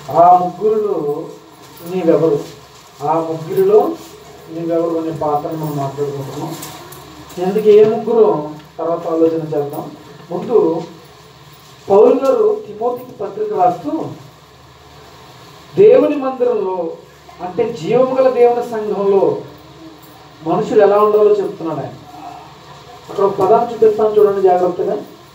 ఆ ముగ్గురులో నీవెవరు ఆ ముగ్గురిలో నీవెవరు అనే పాత్రను మనం మాట్లాడుకుంటున్నాం ఎందుకు ఏ ముగ్గురు తర్వాత ఆలోచన చేద్దాం ముందు పౌరు గారు తిమోతికి పత్రిక రాస్తూ దేవుని మందిరంలో అంటే జీవము గల దేవుని సంఘంలో మనుషులు ఎలా ఉండాలో చెప్తున్నాడు ఆయన అక్కడ ఒక పదాన్ని చూపిస్తాను చూడండి జాగ్రత్తగా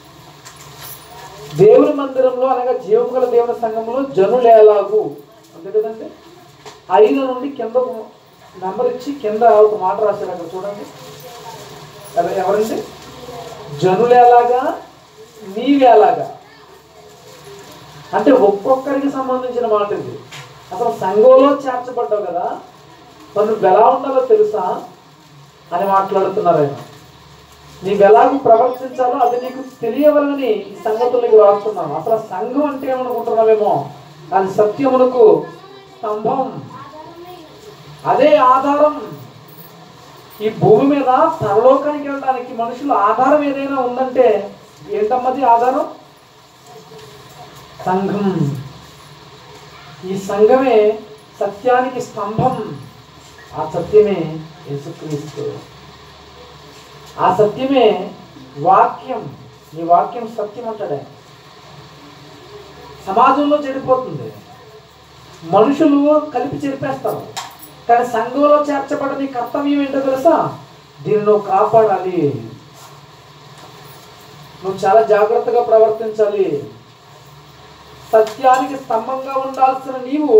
దేవుని మందిరంలో అనగా జీవం గల దేవుని సంఘంలో జనులు ఎలాగు అంతే కదండి ఐదు నుండి కింద నెంబర్ ఇచ్చి కింద ఒక మాట రాశారు అక్కడ చూడండి ఎవ- ఎవరండి జనులు ఎలాగా నీవు ఎలాగా అంటే ఒక్కొక్కరికి సంబంధించిన మాట ఇది అసలు సంఘంలో చేర్చబడ్డావు కదా మరి నువ్వు ఎలా ఉండాలో తెలుసా అని మాట్లాడుతున్నారు ఆయన నీవు ఎలాగూ ప్రవర్తించాలో అది నీకు తెలియవలని ఈ సంగతులకు రాస్తున్నాను అసలు సంఘం అంటే ఏమనుకుంటున్నావేమో అది సత్యమునకు స్తంభం అదే ఆధారం ఈ భూమి మీద పరలోకానికి వెళ్ళడానికి మనుషులు ఆధారం ఏదైనా ఉందంటే ఏంటమ్మది ఆధారం సంఘం ఈ సంఘమే సత్యానికి స్తంభం ఆ సత్యమే యేసుక్రీస్తు ఆ సత్యమే వాక్యం ఈ వాక్యం సత్యం అంటాడే సమాజంలో చెడిపోతుంది మనుషులు కలిపి చెరిపేస్తారు కానీ సంఘంలో చేర్చబడిన నీ కర్తవ్యం ఏంటో తెలుసా దీన్ని నువ్వు కాపాడాలి నువ్వు చాలా జాగ్రత్తగా ప్రవర్తించాలి సత్యానికి స్తంభంగా ఉండాల్సిన నీవు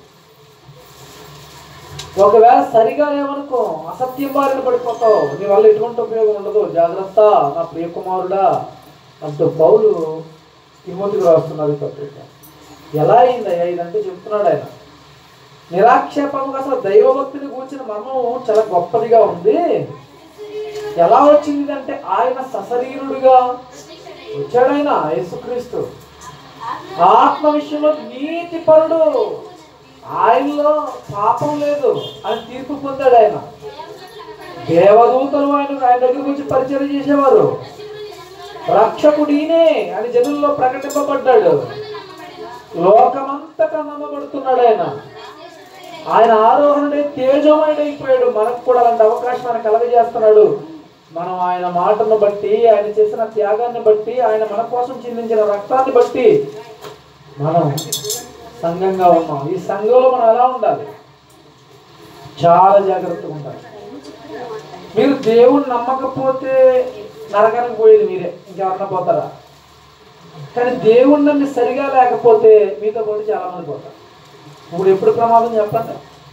ఒకవేళ సరిగా లేవనుకో అసత్యం బారిన పడిపోతావు నీ వల్ల ఎటువంటి ఉపయోగం ఉండదు జాగ్రత్త నా ప్రియకుమారుడా అంటూ పౌలు తిమోతికి రాస్తున్నారు ఈ పత్రిక ఎలా అయిందయ్యా ఇదంటే చెప్తున్నాడు ఆయన నిరాక్షేపముగా అసలు దైవభక్తిని కూర్చిన మర్మం చాలా గొప్పదిగా ఉంది ఎలా వచ్చింది అంటే ఆయన సశరీరుడుగా వచ్చాడు ఆయన యేసుక్రీస్తు ఆత్మ విషయంలో నీతి పరుడు ఆయనలో పాపం లేదు అని తీర్పు పొందాడు ఆయన దేవదూతలు ఆయన ఆయన దగ్గరికి వచ్చి పరిచయం చేసేవారు రక్షకుడినే అని జనుల్లో ప్రకటింపబడ్డాడు లోకమంతటా నమ్మబడుతున్నాడు ఆయన ఆయన ఆరోహణుడే తేజోమయుడైపోయాడు మనకు కూడా అలాంటి అవకాశం ఆయన కలగజేస్తున్నాడు మనం ఆయన మాటను బట్టి ఆయన చేసిన త్యాగాన్ని బట్టి ఆయన మన కోసం చిందించిన రక్తాన్ని బట్టి మనం సంఘంగా ఉన్నాం ఈ సంఘంలో మనం ఎలా ఉండాలి చాలా జాగ్రత్తగా ఉండాలి మీరు దేవుని నమ్మకపోతే నరకానికి పోయేది మీరే ఇంకెవరన్నా పోతారా కానీ దేవుణ్ణి నమ్మి సరిగా లేకపోతే మీతో పాటు చాలా మంది పోతారు ఇప్పుడు ఎప్పుడు ప్రమాదం చెప్పండి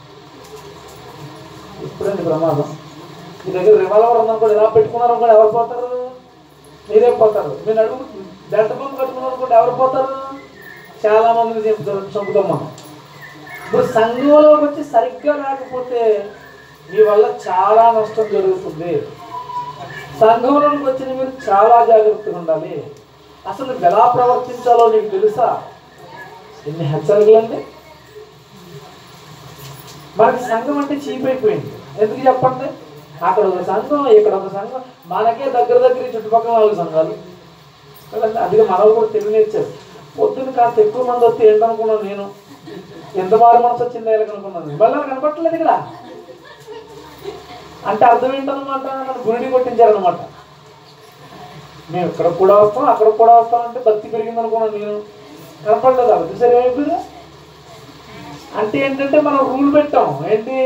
ఎప్పుడండి ప్రమాదం మీ దగ్గర రివాల్వర్ ఉందనుకోండి ఎలా పెట్టుకున్నారు అనుకోండి ఎవరు పోతారు మీరే పోతారు మీరు అడుగు బెల్ట్ పంపు కట్టుకున్నారు అనుకోండి ఎవరు పోతారు చాలా మందిని చెప్తారు చంపుతాం మనం ఇప్పుడు సంఘంలోకి వచ్చి సరిగ్గా లేకపోతే మీ వల్ల చాలా నష్టం జరుగుతుంది సంఘంలోకి వచ్చిన మీరు చాలా జాగ్రత్తగా ఉండాలి అసలు నువ్వు ఎలా ప్రవర్తించాలో నీకు తెలుసా ఎన్ని హెచ్చరికలండి మనకి సంఘం అంటే చీప్ అయిపోయింది ఎందుకు చెప్పండి అక్కడ ఒక సంఘం ఇక్కడ ఒక సంఘం మనకే దగ్గర దగ్గర ఈ చుట్టుపక్కల నాలుగు సంఘాలు కదండి అందుకే మనకు కూడా తెలియనిచ్చారు పొద్దున్న కాస్త ఎక్కువ మంది వస్తే ఏంటనుకున్నాను నేను ఎంత మారు మనసు వచ్చింది అనుకున్నాను మళ్ళీ నాకు కనపట్టలేదు ఇక్కడ అంటే అర్థం ఏంటన్నమాట నన్ను గురిడి కొట్టించారనమాట మేము ఇక్కడ కూడా వస్తాం అక్కడ కూడా వస్తాం అంటే భక్తి పెరిగింది అనుకున్నాను నేను కనపడలేదు అది సరే ఏమైపోయింది అంటే ఏంటంటే మనం రూల్ పెట్టాం ఏంటి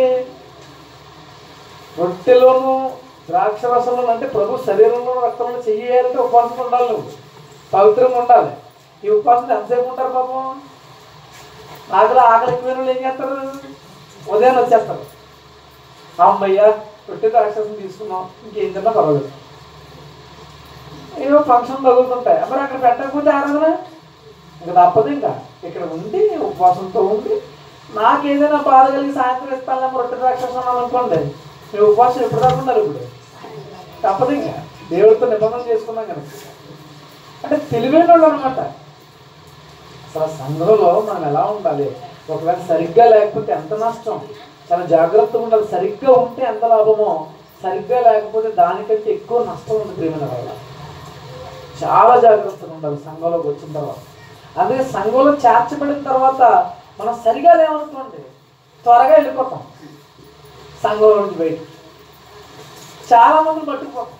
రొట్టెలోను ద్రాక్ష రసంలో అంటే ప్రభు శరీరంలో రక్తంలో చెయ్యాలంటే ఉపవాసం ఉండాలి నువ్వు పవిత్రంగా ఉండాలి ఈ ఉపవాసం ఎంతసేపు ఉంటారు పాపం ఆకలి ఆకలి ఎక్కువ వాళ్ళు ఏం చేస్తారు ఉదయం వచ్చేస్తారు అమ్మయ్య రొట్టె ద్రాక్షరసం తీసుకున్నాం ఇంకేం తిన్నా పర్వాలేదు ఏవో ఫంక్షన్ తగులుతుంటాయి మరి అక్కడ పెట్టకపోతే ఆరాధన ఇంకా తప్పదు ఇంకా ఇక్కడ ఉండి ఉపవాసంతో ఉండి నాకు ఏదైనా బాధ కలిగి సాయంత్రం ఇస్తాను రొట్టె రాక్షసం అనుకోండి మీరు ఉపవాసం ఎప్పుడు దాకా ఉన్నారు ఇప్పుడు తప్పదు ఇంకా దేవుడితో నిబంధన చేసుకున్నాం కనుక అంటే తెలివైన వాళ్ళు అనమాట అసలు ఆ సంఘంలో మనం ఎలా ఉండాలి ఒకవేళ సరిగ్గా లేకపోతే ఎంత నష్టం చాలా జాగ్రత్తగా ఉండాలి సరిగ్గా ఉంటే ఎంత లాభమో సరిగ్గా లేకపోతే దానికంటే ఎక్కువ నష్టం ఉంది ప్రేమైన వల్ల చాలా జాగ్రత్తగా ఉండాలి సంఘంలోకి వచ్చిన తర్వాత అందుకే సంఘంలో చేర్చబడిన తర్వాత మనం సరిగా లేవనుకోండి త్వరగా వెళ్ళిపోతాం సంఘం నుంచి బయట చాలా మంది పట్టుకుపోతాం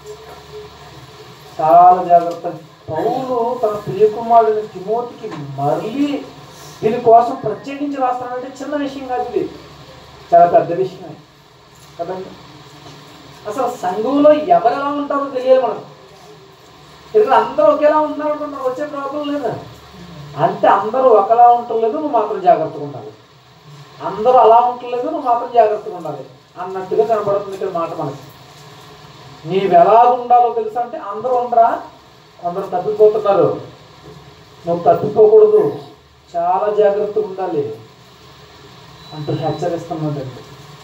చాలా జాగ్రత్త పౌలు తన ప్రియకుమారుడిని తిమోతికి మళ్ళీ దీనికోసం ప్రత్యేకించి రాస్తానంటే చిన్న విషయం కాదు ఇది చాలా పెద్ద విషయమే కదండి అసలు సంఘంలో ఎవరు ఎలా ఉంటారో తెలియదు మనకు ఇక్కడ అందరూ ఒకేలా ఉంటున్నారు అనుకుంటారు వచ్చే ప్రాబ్లం లేదా అంటే అందరూ ఒకలా ఉండలేదు నువ్వు మాత్రం జాగ్రత్తగా ఉండాలి అందరూ అలా ఉండలేదు నువ్వు మాత్రం జాగ్రత్తగా ఉండాలి అన్నట్టుగా కనబడుతుంది ఇక్కడ మాట మనకి నీవు ఎలా ఉండాలో తెలుసా అంటే అందరూ ఉండరా అందరూ తప్పిపోతున్నారు నువ్వు తప్పిపోకూడదు చాలా జాగ్రత్తగా ఉండాలి అంటూ హెచ్చరిస్తున్నదండి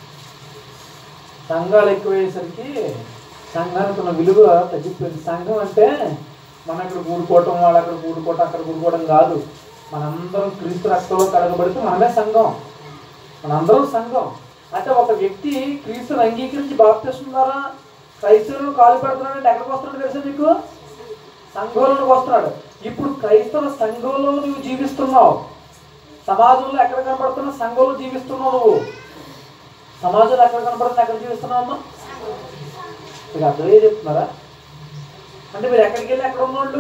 సంఘాలు ఎక్కువయ్యేసరికి సంఘానికి ఉన్న విలువ తగ్గిపోయింది సంఘం అంటే మన ఇక్కడ కూడుకోవటం వాళ్ళు అక్కడ కూడుకోవటం అక్కడ కూడుకోవడం కాదు మనందరం క్రీస్తు రక్తంలో కడగబడితే మనమే సంఘం మనందరం సంఘం అంటే ఒక వ్యక్తి క్రీస్తుని అంగీకరించి బాప్తిస్మం ద్వారా క్రైస్తవులను కాలు పెడుతున్నాడంటే ఎక్కడికి వస్తున్నాడు తెలుసా మీకు సంఘంలోకి వస్తున్నాడు ఇప్పుడు క్రైస్తవ సంఘంలో నువ్వు జీవిస్తున్నావు సమాజంలో ఎక్కడ కనబడుతున్నావు సంఘంలో జీవిస్తున్నావు నువ్వు సమాజంలో ఎక్కడ కనపడుతుంది ఎక్కడ జీవిస్తున్నావు అమ్మా మీకు అర్థమయ్యే చెప్తున్నారా అంటే మీరు ఎక్కడికి వెళ్ళి ఎక్కడ ఉన్నోళ్ళు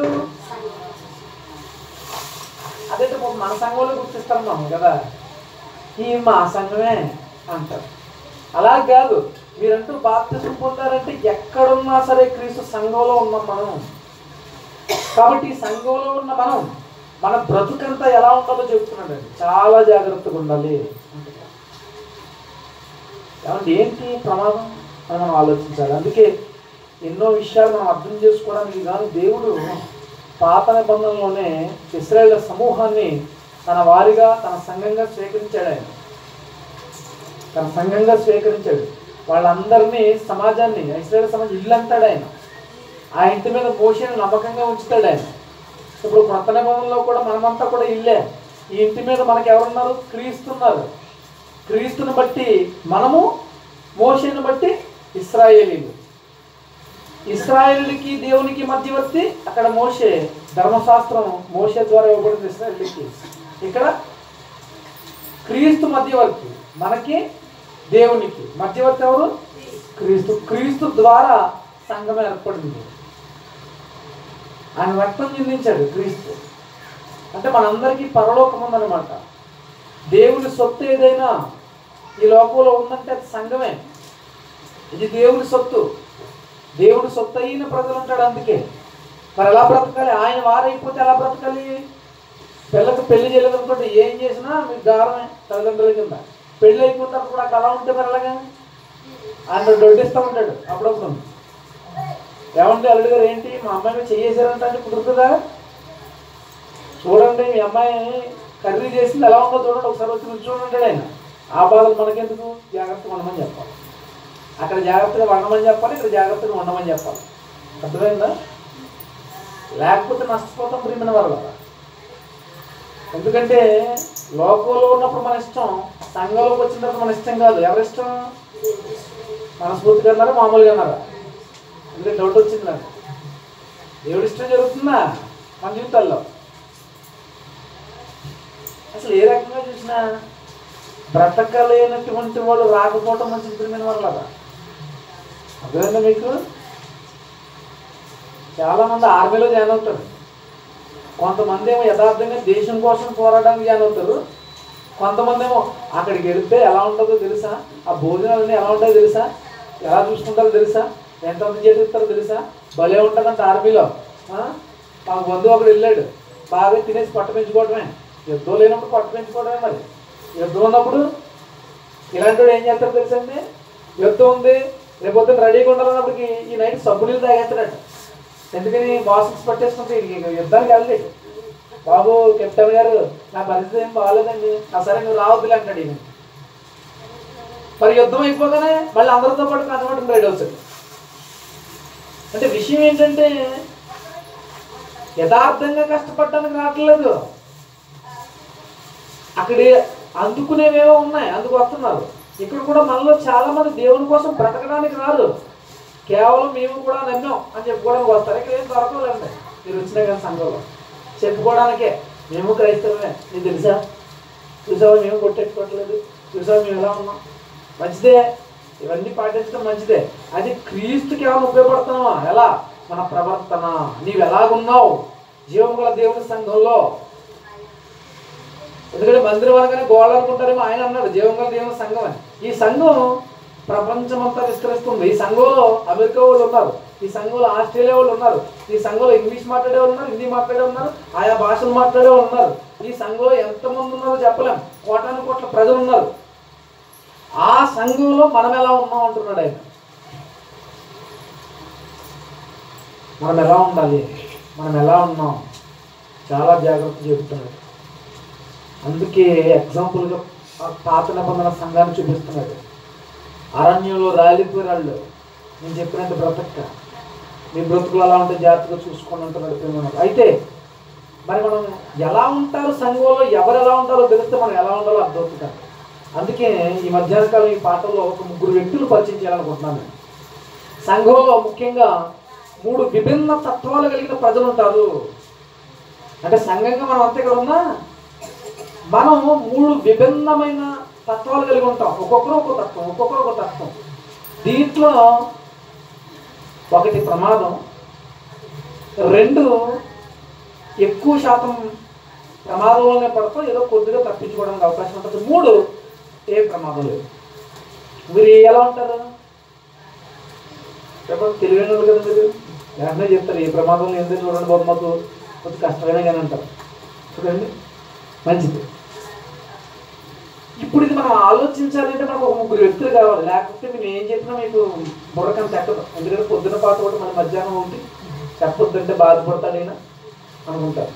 అదే మన సంఘంలో గుర్తిస్తాం మనం కదా ఈ మా సంఘమే అంటారు అలా కాదు మీరంటూ బాప్తిజం పొందారంటే ఎక్కడున్నా సరే క్రీస్తు సంఘంలో ఉన్నాం మనం కాబట్టి ఈ సంఘంలో ఉన్న మనం మన బ్రతుకంతా ఎలా ఉండాలో చెప్తున్నాడండి చాలా జాగ్రత్తగా ఉండాలి ఏమంటే ఏంటి ప్రమాదం అని మనం ఆలోచించాలి అందుకే ఎన్నో విషయాలు మనం అర్థం చేసుకోవడానికి కానీ దేవుడు పాత నిబంధనలోనే ఇస్రాయేల్ సమూహాన్ని తన వారిగా తన సంఘంగా స్వీకరించాడు ఆయన తన సంఘంగా స్వీకరించాడు వాళ్ళందరినీ సమాజాన్ని ఇస్రాయేల్ సమాజం ఇల్లు అంటాడు ఆయన ఆ ఇంటి మీద మోషని నమ్మకంగా ఉంచుతాడు ఆయన ఇప్పుడు కొత్త నిబంధనలో కూడా మనమంతా కూడా ఇల్లే ఈ ఇంటి మీద మనకి ఎవరున్నారు క్రీస్తున్నారు క్రీస్తుని బట్టి మనము మోషేను బట్టి ఇస్రాయేలీలు ఇస్రాయేలీకి దేవునికి మధ్యవర్తి అక్కడ మోషే ధర్మశాస్త్రం మోషే ద్వారా ఇవ్వబడింది ఇస్రాయేలీకి ఇక్కడ క్రీస్తు మధ్యవర్తి మనకి దేవునికి మధ్యవర్తి ఎవరు క్రీస్తు క్రీస్తు ద్వారా సంఘం ఏర్పడింది ఆయన రక్తం చెందించాడు క్రీస్తు అంటే మనందరికీ పరలోకం ఉందన్నమాట దేవుని సొత్తు ఏదైనా ఈ లోకంలో ఉందంటే అది సంఘమే ఇది దేవుని సొత్తు దేవుని సొత్తు అయిన ప్రజలు ఉంటాడు అందుకే మరి ఎలా బ్రతకాలి ఆయన వారైపోతే ఎలా బ్రతకాలి పిల్లకి పెళ్లి చేయలేదు అనుకోండి ఏం చేసినా మీకు గారమే తల్లిదండ్రుల కింద పెళ్లి అయిపోయిన తర్వాత కూడా అలా ఉంటే మరి ఎలాగా ఆయన డొడ్డిస్తూ ఉంటాడు అప్పుడప్పుడు ఏమంటే అల్లుడు గారు ఏంటి మా అమ్మాయి మీద చేసారంటే అంటే కుదురుతుందా చూడండి మీ అమ్మాయి కర్రీ చేసింది ఎలా ఉందో చూడండి ఒకసారి వచ్చి రుచి చూడండి ఆయన ఆ బాధలు మనకెందుకు జాగ్రత్తగా ఉండమని చెప్పాలి అక్కడ జాగ్రత్తగా వండమని చెప్పాలి ఇక్కడ జాగ్రత్తగా ఉండమని చెప్పాలి అర్థమైందా లేకపోతే నష్టపోతాం ప్రియమైన వల్ల ఎందుకంటే లోకంలో ఉన్నప్పుడు మన ఇష్టం సంఘంలోకి వచ్చిన తర్వాత మన ఇష్టం కాదు ఎవరి ఇష్టం మనస్ఫూర్తిగా అన్నారా మామూలుగా అన్నారా ఎందుకంటే డౌట్ వచ్చింది నాకు దేవుడి ఇష్టం జరుగుతుందా మన జీవితాల్లో అసలు ఏ రకంగా చూసినా బ్రతకలేనటువంటి వాళ్ళు రాకపోవటం మంచి ప్రియమైన వాళ్ళ అర్థమైందా మీకు చాలా మంది ఆర్మీలో జాయిన్ అవుతారు కొంతమంది ఏమో యథార్థంగా దేశం కోసం పోరాడడానికి జాయిన్ అవుతారు కొంతమంది ఏమో అక్కడికి వెళ్తే ఎలా ఉంటుందో తెలుసా ఆ భోజనాలన్నీ ఎలా ఉంటాయో తెలుసా ఎలా చూసుకుంటారో తెలుసా ఎంతమంది చేతిస్తారో తెలుసా భలే ఉంటుందంట ఆర్మీలో ఆ? మా బంధువు ఒకడు వెళ్ళాడు బాగా తినేసి పట్ట పెంచుకోవడమే యుద్ధం లేనప్పుడు పట్ట పెంచుకోవడమే మరి యుద్ధం ఉన్నప్పుడు ఇలాంటి వాడు ఏం చేస్తారో తెలుసండి యుద్ధం ఉంది రేపు పొద్దున్న రెడీగా ఉండాలన్నప్పటికి ఈ నైట్ సబ్బు నీళ్ళు తాగేస్తాడట ఎందుకని బాసెస్ పట్టేసుకుంటే ఇక యుద్ధానికి వెళ్ళలేడు బాబు కెప్టెన్ గారు నా పరిస్థితి ఏం బాగాలేదండి ఆ సరే నువ్వు రావద్దులే అంటాడు ఈయన మరి యుద్ధం అయిపోగానే మళ్ళీ అందరితో పాటు కనబడి రెడీ అవుతాడు అంటే విషయం ఏంటంటే యథార్థంగా కష్టపడటానికి రావట్లేదు అక్కడ అందుకునేవేవో ఉన్నాయి అందుకు వస్తున్నారు ఇక్కడ కూడా మనలో చాలా మంది దేవుని కోసం బ్రతకడానికి రాదు కేవలం మేము కూడా నమ్మాం అని చెప్పుకోవడానికి వస్తారు ఇక్కడ ఏం దొరకలేండి మీరు వచ్చినా కానీ సంఘంలో చెప్పుకోవడానికే మేము క్రైస్తవమే నీకు తెలుసా చూసావా మేము కొట్టెట్టుకోవట్లేదు చూసావా మేము ఎలా ఉన్నాం మంచిదే ఇవన్నీ పాటించడం మంచిదే అది క్రీస్తుకి ఏమైనా ఉపయోగపడుతున్నావా ఎలా మన ప్రవర్తన నీవు ఎలాగున్నావు జీవం గల దేవుని సంఘంలో ఎందుకంటే మందిరం అనగానే గోడ అనుకుంటారేమో ఆయన అన్నాడు జీవం గల దేవుని సంఘం అని ఈ సంఘం ప్రపంచమంతా విస్తరిస్తుంది ఈ సంఘంలో అమెరికా వాళ్ళు ఉన్నారు ఈ సంఘంలో ఆస్ట్రేలియా వాళ్ళు ఉన్నారు ఈ సంఘంలో ఇంగ్లీష్ మాట్లాడే వాళ్ళు ఉన్నారు హిందీ మాట్లాడే ఉన్నారు ఆయా భాషలు మాట్లాడే వాళ్ళు ఉన్నారు ఈ సంఘంలో ఎంతమంది ఉన్నారో చెప్పలేం కోటాను కోట్ల ప్రజలు ఉన్నారు ఆ సంఘంలో మనం ఎలా ఉన్నాం అంటున్నాడు ఆయన మనం ఎలా ఉండాలి మనం ఎలా ఉన్నాం చాలా జాగ్రత్త చెబుతున్నాడు అందుకే ఎగ్జాంపుల్గా ఆ పాత నిబంధన సంఘాన్ని చూపిస్తున్నాడు అరణ్యంలో రాలిపోయాళ్ళు నేను చెప్పినట్టు బ్రతక్క మీ బ్రతుకులు అలా ఉంటే జాగ్రత్తగా చూసుకోండి అంటున్నాడు ప్రేమను. అయితే మరి మనం ఎలా ఉంటారు సంఘంలో ఎవరు ఎలా ఉంటారో తెలిస్తే మనం ఎలా ఉండాలో అర్థమవుతుంది అందుకే ఈ మధ్యాహ్న కాలం ఈ పాటల్లో ఒక ముగ్గురు వ్యక్తులు పరిచయం చేయాలనుకుంటున్నాను నేను. సంఘంలో ముఖ్యంగా మూడు విభిన్న తత్వాలు కలిగిన ప్రజలు ఉంటారు అంటే సంఘంగా మనం అంతే ఇక్కడ ఉన్నా మనం మూడు విభిన్నమైన తత్వాలు కలిగి ఉంటాం ఒక్కొక్కరు ఒక తత్వం ఒక్కొక్కరు ఒక తత్వం దీంట్లో ఒకటి ప్రమాదం రెండు ఎక్కువ శాతం ప్రమాదంలోనే పడతాం ఏదో కొద్దిగా తప్పించుకోవడానికి అవకాశం ఉంటుంది మూడు ఏ ప్రమాదం లేదు మీరు ఎలా ఉంటారు చెప్పండి తెలివైన వాళ్ళు కదా మీరు వెంటనే చెప్తారు ఏ ప్రమాదంలో ఎందుకు చూడండి బాబు మాకు కొంచెం కష్టమైన కానీ అంటారు చూడండి మంచిది ఇప్పుడు ఇది మనం ఆలోచించాలంటే మనకు ఒక ముగ్గురు వ్యక్తులు కావాలి లేకపోతే మేము ఏం చెప్పినా మీకు బుర్రకం తెక్కదు ఎందుకంటే పొద్దున పాట ఒకటి మన మధ్యాహ్నం ఒకటి చెప్పొద్దంటే బాధపడతాడు ఈయన అనుకుంటారు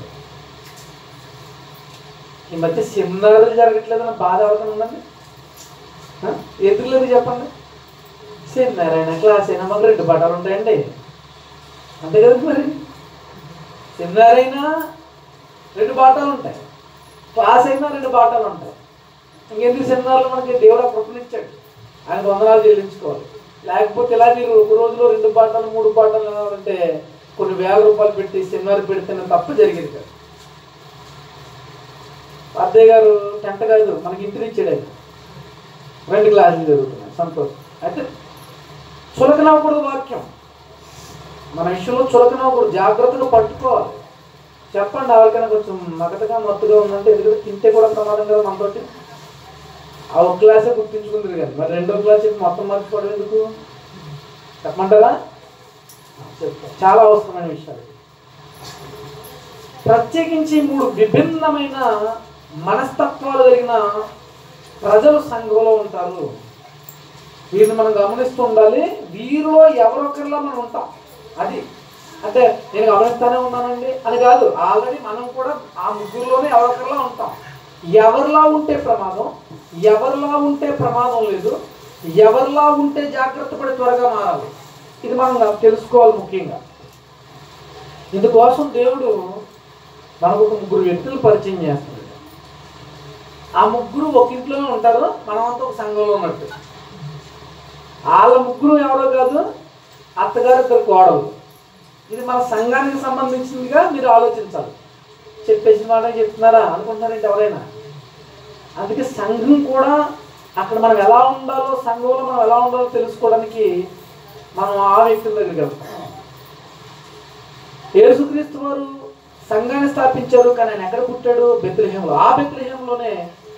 ఈ మధ్య సెమినార్లు జరగట్లేదన్న బాధ ఎవరికైనా ఉందండి ఆ? ఎందుకు లేదు చెప్పండి సెమినార్ అయినా క్లాస్ అయినా మాకు రెండు పాఠాలు ఉంటాయండి అంతే కదా మరి సెమినార్ అయినా రెండు పాఠాలు ఉంటాయి క్లాస్ అయినా రెండు పాఠాలు ఉంటాయి ఇంకెందుకు సెమినార్లో మనకి దేవుడు ఆ కృపను ఇచ్చాడు ఆయన వందనాలు చెల్లించుకోవాలి లేకపోతే ఇలా మీరు ఒక రోజులో రెండు పాఠాలు మూడు పాఠాలు అంటే కొన్ని వేల రూపాయలు పెట్టి సెమినార్ పెడితేనే తప్ప జరిగేది కాదు అద్దయ్య గారు టెంట కాదు మనకి ఇంటిని ఇచ్చాడు ఆయన రెండు క్లాసులు జరుగుతున్నాయి సంతోషం అయితే చులకనవ్వకూడదు వాక్యం మన విషయంలో చులకనవ్వకూడదు జాగ్రత్తగా పట్టుకోవాలి చెప్పండి ఎవరికైనా కొంచెం మగతగా మత్తుగా ఉందంటే ఎందుకంటే తింటే కూడా ప్రమాదం కదా మనతోటి ఆ ఒక క్లాసే గుర్తించుకుంటుంది కదా మరి రెండో క్లాస్ చెప్పి మొత్తం మర్చిపోవడం ఎందుకు చెప్పమంటారా చెప్తా చాలా అవసరమైన విషయాలు ప్రత్యేకించి మూడు విభిన్నమైన మనస్తత్వాలు కలిగిన ప్రజలు సంఘంలో ఉంటారు వీరిని మనం గమనిస్తూ ఉండాలి వీరిలో ఎవరొకరిలో మనం ఉంటాం అది అంటే నేను గమనిస్తానే ఉన్నానండి అని కాదు ఆల్రెడీ మనం కూడా ఆ ముగ్గురులోనే ఎవరొకరిలో ఉంటాం ఎవరిలా ఉంటే ప్రమాదం ఎవరిలా ఉంటే ప్రమాదం లేదు ఎవరిలా ఉంటే జాగ్రత్త పడి త్వరగా మారాలి ఇది మనం తెలుసుకోవాలి ముఖ్యంగా ఇందుకోసం దేవుడు మనకు ఒక ముగ్గురు వ్యక్తులు పరిచయం చేస్తున్నాడు ఆ ముగ్గురు ఒక ఇంట్లోనే ఉంటారు మనమంతా ఒక సంఘంలో ఉన్నట్టు వాళ్ళ ముగ్గురు ఎవరో కాదు అత్తగారు ఇద్దరు కోడలు ఇది మన సంఘానికి సంబంధించిందిగా మీరు ఆలోచించాలి చెప్పేసిన మాట చెప్తున్నారా అనుకుంటున్నారంటే ఎవరైనా అందుకే సంఘం కూడా అక్కడ మనం ఎలా ఉండాలో సంఘంలో మనం ఎలా ఉండాలో తెలుసుకోవడానికి మనం ఆ వ్యక్తుల దగ్గరికి వెళ్తాం యేసుక్రీస్తు వారు సంఘాన్ని స్థాపించారు కానీ ఆయన ఎక్కడ పుట్టాడు బెత్లహేంలో ఆ బెత్లహేంలోనే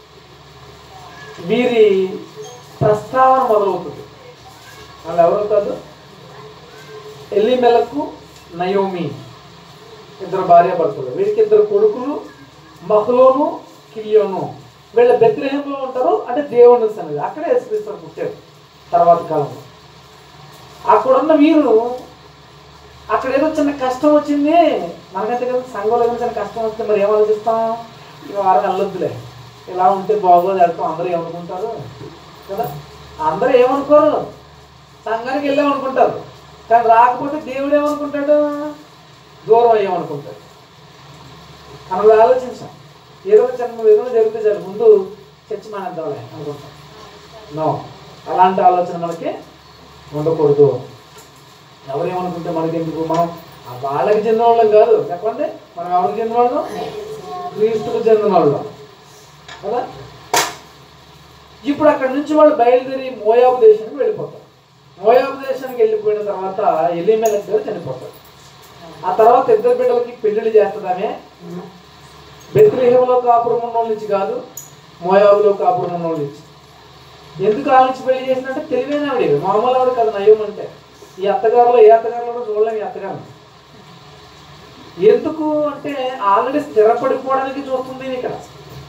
వీరి ప్రస్తావన మొదలవుతుంది వాళ్ళు ఎవరో కాదు ఎల్లిమెలకు నయోమి ఇద్దరు భార్య భర్తలు వీరికి ఇద్దరు కొడుకులు మహలోను కిలియోను వీళ్ళ బెత్లహేంలో ఉంటారు అంటే దేవుని సన్నిధి అక్కడే యేసుక్రీస్తు పుట్టారు తర్వాత కాలంలో అక్కడున్న వీరు అక్కడ ఏదో చిన్న కష్టం వచ్చింది మనకంటే కదా సంఘంలో ఏదో చిన్న కష్టం వస్తే మరి ఏం ఆలోచిస్తాం ఇక వారం వెళ్ళొద్దులే ఇలా ఉంటే బాగోదు వెళ్తాం అందరూ ఏమనుకుంటారు కదా అందరూ ఏమనుకోరు సంఘానికి వెళ్ళామనుకుంటారు కానీ రాకపోతే దేవుడు ఏమనుకుంటాడు దూరం అయ్యామనుకుంటాడు మనం ఆలోచించాం ఏదో ఒక చిన్న ఏదో జరిగితే చాలు ముందు చర్చి మానేద్దాంలే అనుకుంటాం నో అలాంటి ఆలోచన మనకి ఉండకూడదు ఎవరేమనుకుంటే మనకి ఎందుకు మనం ఆ వాళ్ళకి చెందిన వాళ్ళం కాదు చెప్పండి మనం ఎవరికి చెందిన వాళ్ళం క్రీస్తుకు చెందిన వాళ్ళం కదా ఇప్పుడు అక్కడ నుంచి వాళ్ళు బయలుదేరి మోయాబు దేశానికి వెళ్ళిపోతారు మోయాబు దేశానికి వెళ్ళిపోయిన తర్వాత ఎలిమెలక్ గారు చనిపోతారు ఆ తర్వాత ఇద్దరు బిడ్డలకి పెళ్లిళ్ళు చేస్తుందామే బెత్రిహేమలో కాపురం ఉన్న వాళ్ళ నుంచి కాదు మోయాబులో కాపురం ఉన్న వాళ్ళ నుంచి ఎందుకు ఆ నుంచి పెళ్లి చేసినట్టే తెలివైన ఆవిడ మామూలు ఆవిడ కదా నయం అంటే ఈ అత్తగారులో ఏ అత్తగారులో చూడలేము ఈ అత్తగారు ఎందుకు అంటే ఆల్రెడీ స్థిరపడిపోవడానికి చూస్తుంది ఈయన ఇక్కడ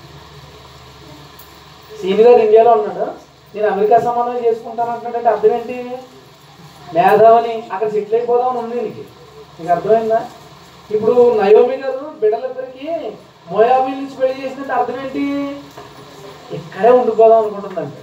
సీని గారు ఇండియాలో ఉన్నాడు నేను అమెరికా సంబంధం చేసుకుంటాను అంటున్నాడంటే అర్థం ఏంటి మేధావని అక్కడ సెటిల్ అయిపోదామని ఉంది నీకు నీకు అర్థమైందా ఇప్పుడు నయోమి గారు బిడ్డలిద్దరికి మోయాబీ నుంచి పెళ్లి చేసినట్టు అర్థం ఏంటి ఇక్కడే ఉండిపోదాం అనుకుంటుందంటే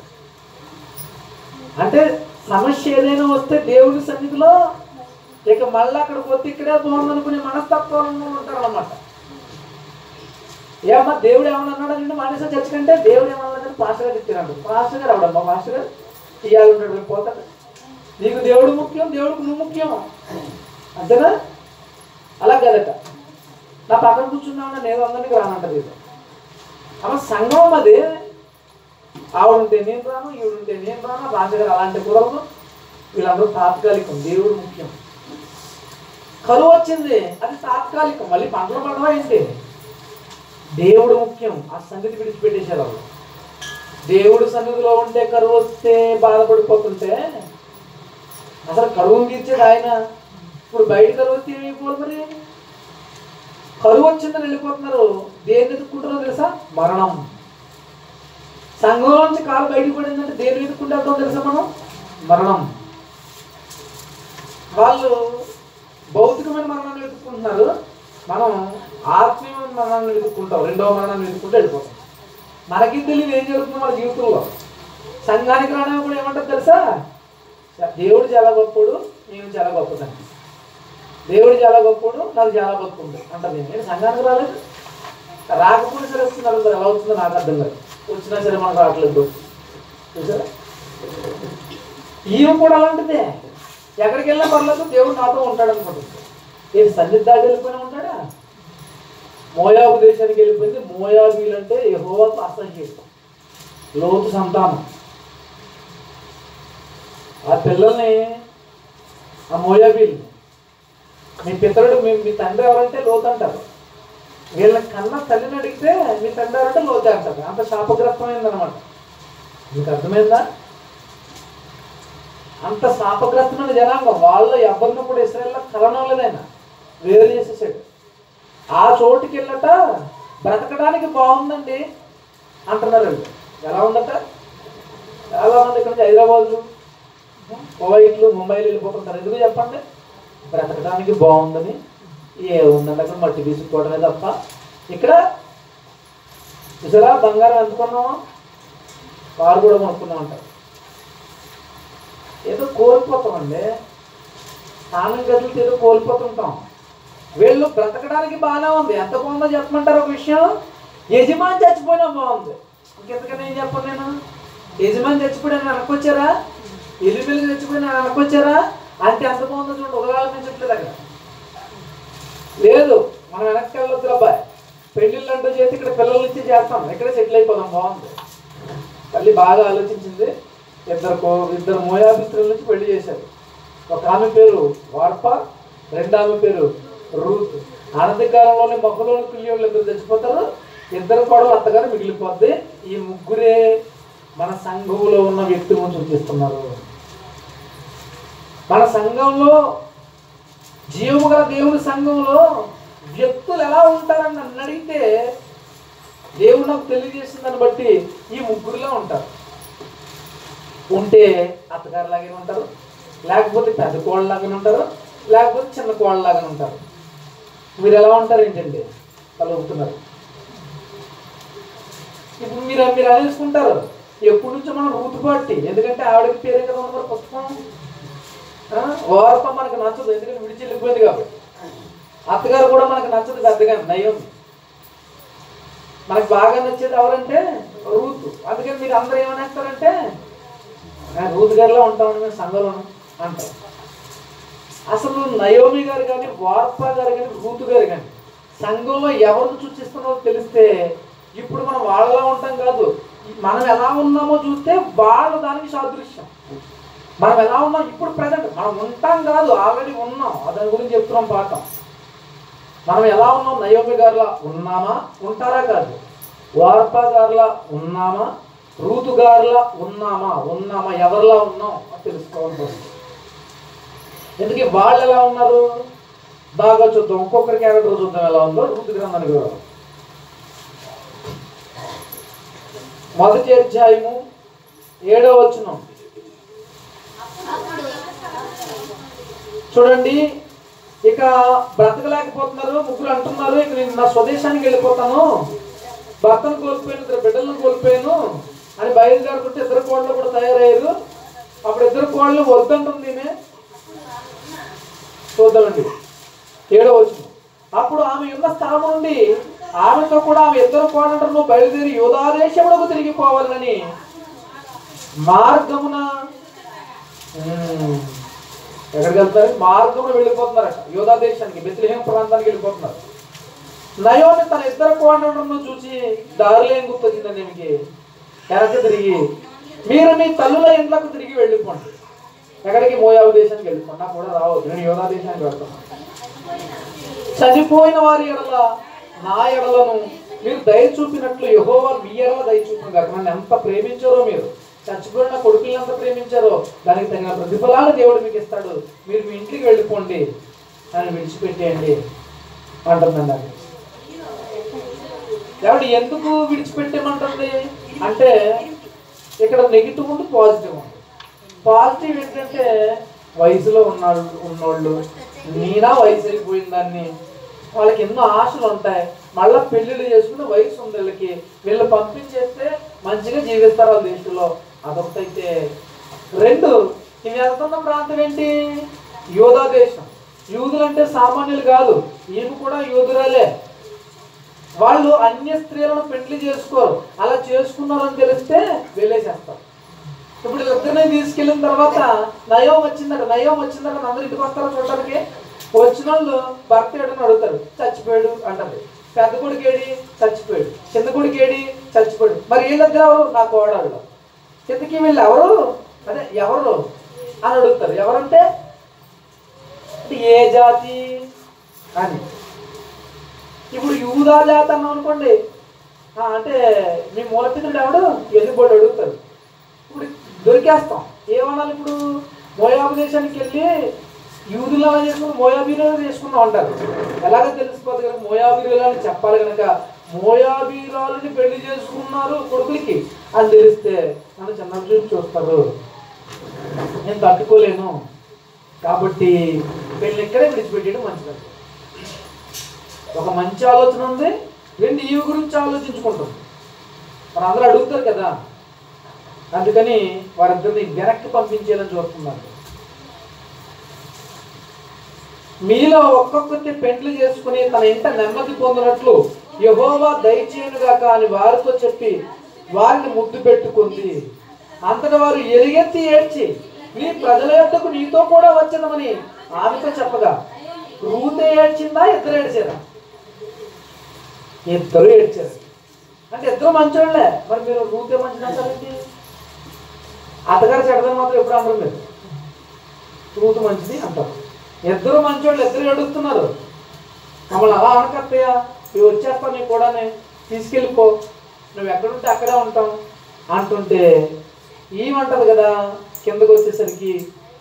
అంటే సమస్య ఏదైనా వస్తే దేవుడి సన్నిధిలో ఇక మళ్ళీ అక్కడికి వస్తే ఇక్కడే బాగుంది అనుకునే మనస్తత్వాలను ఉంటారు అన్నమాట ఏమన్నా దేవుడు ఏమన్నా అన్నాడు మానేసా చర్చ కంటే దేవుడు ఏమన్నా కానీ పాస్టర్ గారు ఇచ్చారంట పాస్టర్ గారు అవడమ్మా పాస్టర్ గారు ఇవ్వాలి ఉంటాడు రేపు పోతాడు నీకు దేవుడు ముఖ్యం దేవుడికి నువ్వు ముఖ్యం అంతేనా అలా కదట నా పక్కన కూర్చున్నామని నేను అందరికి రానంటది ఇది అమ్మ సంఘం అది ఆవిడుంటే నేను రాను ఈవిడుంటే నేను రాను రాజుగారు అలాంటి కుదరదు వీళ్ళందరూ తాత్కాలికం దేవుడు ముఖ్యం కరువు వచ్చింది అది తాత్కాలికం మళ్ళీ పంటలు పడవా ఏంటి దేవుడు ముఖ్యం ఆ సంగతి విడిచిపెట్టేశారు వాళ్ళు దేవుడు సన్నిధిలో ఉంటే కరువు వస్తే బాధపడిపోతుంటే అసలు కరువును తీర్చేది ఆయన ఇప్పుడు బయట కరువు వస్తే ఏమైపోవాలి మరి కరువు వచ్చిందని వెళ్ళిపోతున్నారు దేన్ని ఎదుర్కొంటున్నారో తెలుసా మరణం సంఘం నుంచి కాలు బయటకు పడిందంటే దేని ఎదుర్కొంటే వెళ్తాం తెలుసా మనం మరణం వాళ్ళు భౌతికమైన మరణాన్ని వెతుక్కుంటున్నారు మనం ఆత్మీయమైన మరణాన్ని వెతుక్కుంటాం రెండవ మరణాన్ని వెతుక్కుంటూ వెళ్ళిపోతాం మనకి తెలియదు ఏం జరుగుతుందో మన జీవితంలో సంఘానికి రావడం కూడా ఏమంటారు తెలుసా దేవుడు చాలా గొప్పడు నేను చాలా గొప్పదని దేవుడు చాలా గొప్పడు నాకు చాలా గొప్పఉంది అంటారు నేను ఏంటి సంఘానికి రాలేదు రాకపోతే సరే వస్తుంది అడుగుతారు ఎలా అవుతుందో నాకు అర్థం కాదు వచ్చినా సరే మనకు రావట్లేదు చూసారా ఈమె కూడా అలాంటిదే ఎక్కడికి వెళ్ళినా పర్లేదు దేవుడు నాతో ఉంటాడు అనుకుంటుంది ఏంటి సన్నిధాడు వెళ్ళిపోయినా ఉంటాడా మోయాబు దేశానికి వెళ్ళిపోయింది మోయాబీలు అంటే యహోవాకు అసహ్యం లోతు సంతానం ఆ పిల్లల్ని ఆ మోయాబీలు మీ పితరుడు మీ మీ తండ్రి ఎవరంటే లోతు అంటారు వీళ్ళ కన్న తల్లిని అడిగితే మీ తండ్రి ఎవరంటే లోతే అంటారు అంత శాపగ్రస్తమైందనమాట మీకు అర్థమైందా అంత శాపగ్రస్తమైన జనాంగం వాళ్ళు ఎవరిని కూడా ఇస్రాయల్లో కలనోలేదైనా వేరు చేసేసాడు ఆ చోటుకి వెళ్ళట బ్రతకడానికి బాగుందండి అంటున్నారు వీళ్ళు ఎలా ఉందట చాలా మంది ఇక్కడ నుంచి హైదరాబాద్ కువైట్లు ముంబైలు వెళ్ళిపోతుంటారు ఎందుకు చెప్పండి బ్రతకడానికి బాగుందని ఏ ఉందండి అక్కడ మట్టి తీసుకోవడమే తప్ప ఇక్కడ చూసారా బంగారం ఎంత కొన్నామా కారు కూడా కొనుక్కున్నాం అంటారు ఏదో కోల్పోతామండి స్నానం గదులతో ఏదో కోల్పోతుంటాం వీళ్ళు బ్రతకడానికి బాగానే ఉంది ఎంత బాగుందో చెప్పమంటారు ఒక విషయం యజమాని చచ్చిపోయినా బాగుంది ఇంకెంతకన్నా ఏం చెప్పను నేను యజమాని చచ్చిపోయినా వెనకొచ్చారా ఎల్లుబిల్లి చచ్చిపోయినా వెనకొచ్చారా అంటే ఎంత బాగుందో చూడండి ఒకవేళ నేను చెప్పలేదు అక్కడ లేదు మనం వెనక్కి వెళ్ళొద్దు అబ్బాయి పెళ్ళిళ్ళు అంటూ చేసి ఇక్కడ పిల్లలు ఇచ్చి చేస్తాం ఇక్కడ సెటిల్ అయిపోదాం బాగుంది తల్లి బాగా ఆలోచించింది ఇద్దరు కో- ఇద్దరు మోయాబిత్రుల నుంచి పెళ్లి చేశారు ఒక ఆమె పేరు వార్ప రెండు ఆమె పేరు రూత్ అనంతకాలంలోనే మొక్కలోని పిల్లి వాళ్ళు ఇద్దరు చచ్చిపోతారు ఇద్దరు కూడా అత్తగారు మిగిలిపోద్ది ఈ ముగ్గురే మన సంఘంలో ఉన్న వ్యక్తులను సూచిస్తున్నారు మన సంఘంలో జీవము గల దేవుని సంఘంలో వ్యక్తులు ఎలా ఉంటారని నన్ను అడిగితే దేవుడు నాకు తెలియజేసిన దాన్ని బట్టి ఈ ముగ్గురులో ఉంటారు ఉంటే అత్తగారు లాగానే ఉంటారు లేకపోతే పెద్ద కోళ్ళ లాగానే ఉంటారు లేకపోతే చిన్న కోళ్ళ లాగానే ఉంటారు మీరు ఎలా ఉంటారు ఏంటండి కలుగుతున్నారు ఇప్పుడు మీరు మీరు అనేసుకుంటారు ఎప్పటి నుంచో మనం రూతు పార్టీ ఎందుకంటే ఆవిడకి పేరే కదా ఉంది మరి పుస్తకం ఆ? ఓర్ప మనకు నచ్చదు ఎందుకంటే విడిచి వెళ్ళిపోయింది కాబట్టి అత్తగారు కూడా మనకు నచ్చదు పెద్దగా నయం మనకు బాగా నచ్చేది ఎవరంటే రూత్ అందుకని మీరు అందరూ ఏమనేస్తారంటే "ఆ, రూత్ గారిలో ఉంటామని మేము సంఘంలో అంటారు అసలు నయోమి గారు కానీ వార్ప గారు కానీ రూతు గారు కానీ సంఘంలో ఎవరిని సూచిస్తున్నారో తెలిస్తే ఇప్పుడు మనం వాళ్ళలా ఉంటాం కాదు మనం ఎలా ఉన్నామో చూస్తే వాళ్ళు దానికి సాదృశ్యం మనం ఎలా ఉన్నాం ఇప్పుడు ప్రజెంట్ మనం ఉంటాం కాదు ఆల్రెడీ ఉన్నాం దాని గురించి చెప్తున్నాం పాఠం మనం ఎలా ఉన్నాం నయోమి గారిలా ఉన్నామా ఉంటారా కాదు వార్పా గారిలా ఉన్నామా రూతు గారిలా ఉన్నామా ఉన్నామా ఎవరిలా ఉన్నాం అని తెలుసుకోవాల్సి వస్తుంది ఎందుకు వాళ్ళు ఎలా ఉన్నారు బాగా చూద్దాం ఒక్కొక్కరికి క్యారెక్టర్ చూద్దాం ఎలా ఉందో రూతు గ్రంథానికి కూడా మొదటి అధ్యాయము ఏడో వచనం చూడండి ఇక బ్రతకలేకపోతున్నారు ముగ్గురు అంటున్నారు ఇక నేను నా స్వదేశానికి వెళ్ళిపోతాను భర్తను కోల్పోయాను ఇద్దరు బిడ్డలను కోల్పోయాను అని బయలుదేరుకుంటే ఇద్దరు కోళ్ళు కూడా తయారయ్యారు అప్పుడు ఇద్దరు కోళ్ళు వద్దంటుంది ఈమె చూద్దామండి ఏడో వచ్చిన అప్పుడు ఆమె ఉన్న స్థలం నుండి ఆమెతో కూడా ఆమె ఇద్దరు కోడంటను బయలుదేరి యోధాదేశములకు తిరిగిపోవాలని మార్గమున ఉమ్, ఎక్కడికి వెళ్తారు మార్గమున వెళ్ళిపోతున్నారట యోధా దేశానికి బెత్లహేం ప్రాంతానికి వెళ్ళిపోతున్నారు నయోమి తన ఇద్దరు కోడలను చూసి దారిలో ఏం గుర్తొచ్చిందండి ఈమెకి వెనక్కి తిరిగి మీరు మీ తల్లుల ఇంట్లోకి తిరిగి వెళ్ళిపోండి ఎక్కడికి మోయాబు దేశానికి వెళ్ళిపోండి నాకు కూడా రావద్దు నేను యోధా దేశానికి వెళ్తాను చనిపోయిన వారి ఎడల నా ఎడలను మీరు దయ చూపినట్లు యహోవా మీ ఎడల దయ చూపిన కాక నన్ను ఎంత ప్రేమించారో మీరు చచ్చిపోయిన కొడుకుల్ని ఎంత ప్రేమించారో దానికి తగిన ప్రతిఫలాలు దేవుడు మీకు ఇస్తాడు మీరు మీ ఇంటికి వెళ్ళిపోండి నన్ను విడిచిపెట్టేయండి అంటుందండి అది కాబట్టి ఎందుకు విడిచిపెట్టేమంటుంది అంటే ఇక్కడ నెగిటివ్ ఉంది పాజిటివ్ ఉంది పాజిటివ్ ఏంటంటే వయసులో ఉన్నాళ్ళు ఉన్నోళ్ళు నేనా వయసు అయిపోయిన దాన్ని వాళ్ళకి ఎన్నో ఆశలు ఉంటాయి మళ్ళీ పెళ్ళిళ్ళు చేసుకుని వయసు ఉంది వీళ్ళకి వీళ్ళు పంపించేస్తే మంచిగా జీవిస్తారు వాళ్ళ దేశంలో అదొకటైతే రెండు ఇవి వెళ్తున్న ప్రాంతం ఏంటి యోధా దేశం యూదులు అంటే సామాన్యులు కాదు ఈమె కూడా యూదురాలే వాళ్ళు అన్య స్త్రీలను పెళ్లి చేసుకోరు అలా చేసుకున్నారని తెలిస్తే వెళ్ళేసేస్తారు ఇప్పుడు ఇద్దరిని తీసుకెళ్ళిన తర్వాత నయం వచ్చిందట నయం వచ్చిందట అందరు ఇంటికి వస్తారా చూడటానికి వచ్చిన వాళ్ళు భర్త ఏడని అడుగుతారు చచ్చిపోయాడు అంటారు పెద్ద కొడుకు ఏడి చచ్చిపోయాడు చిన్న కొడుకు ఏడి చచ్చిపోయాడు మరి వీళ్ళిద్దరు ఎవరు నా కోడళ్ళు కిందకి వీళ్ళు ఎవరు అదే ఎవరు అని అడుగుతారు ఎవరంటే అంటే ఏ జాతి అని ఇప్పుడు యూదా జాతి అన్నాం అనుకోండి ఆ, అంటే మీ మూలపితుడు ఎవడు ఎల్లిబోడు అడుగుతారు ఇప్పుడు దొరికేస్తాం ఏమనాలి ఇప్పుడు మోయాబు దేశానికి వెళ్ళి యూదులు అలా చేసుకుని మోయాబీలు చేసుకున్నాం అంటారు ఎలాగ తెలిసిపోతుంది కనుక మోయాబీలు అని చెప్పాలి కనుక మోయాబీరాలని పెళ్లి చేసుకున్నారు కొడుకులకి అని తెలిస్తే నన్ను చిన్న చూసి చూస్తారు నేను తట్టుకోలేను కాబట్టి పెళ్ళి ఇక్కడే విడిచిపెట్టేయడం మంచిదండి ఒక మంచి ఆలోచన ఉంది రెండు ఈ గురించి ఆలోచించుకుంటాం మన అందరూ అడుగుతారు కదా అందుకని వారిద్దరిని వెనక్కి పంపించేయాలని చూస్తున్నారు మీలో ఒక్కొక్కరిని పెండ్లి చేసుకుని తన ఇంట నెమ్మది పొందినట్లు యహోవా దయచేయనుగాక అని వారితో చెప్పి వారిని ముద్దు పెట్టుకుంది అంతట వారు ఎలుగెత్తి ఏడ్చి నీ ప్రజల యొద్దకు నీతో కూడా వచ్చదమని ఆమెతో చెప్పగా రూతే ఏడ్చిందా ఇద్దరు ఏడ్చారా ఇద్దరు ఏడ్చారు అంటే ఇద్దరు మంచోళ్ళే మరి మీరు రూతే మంచిదంటారేంటి అత్తగారు చెడ్డదని మాత్రం ఎప్పుడు అనరు మీరు రూతు మంచిది అంటారు ఇద్దరు మంచోళ్ళు ఇద్దరు ఏడుస్తున్నారు మమ్మల్ని అలా అనకత్తయ్య ఇవి వచ్చేస్తాం నీకు కూడానే తీసుకెళ్ళిపో నువ్వు ఎక్కడుంటే అక్కడే ఉంటాం అంటుంటే ఏమంటది కదా కిందకు వచ్చేసరికి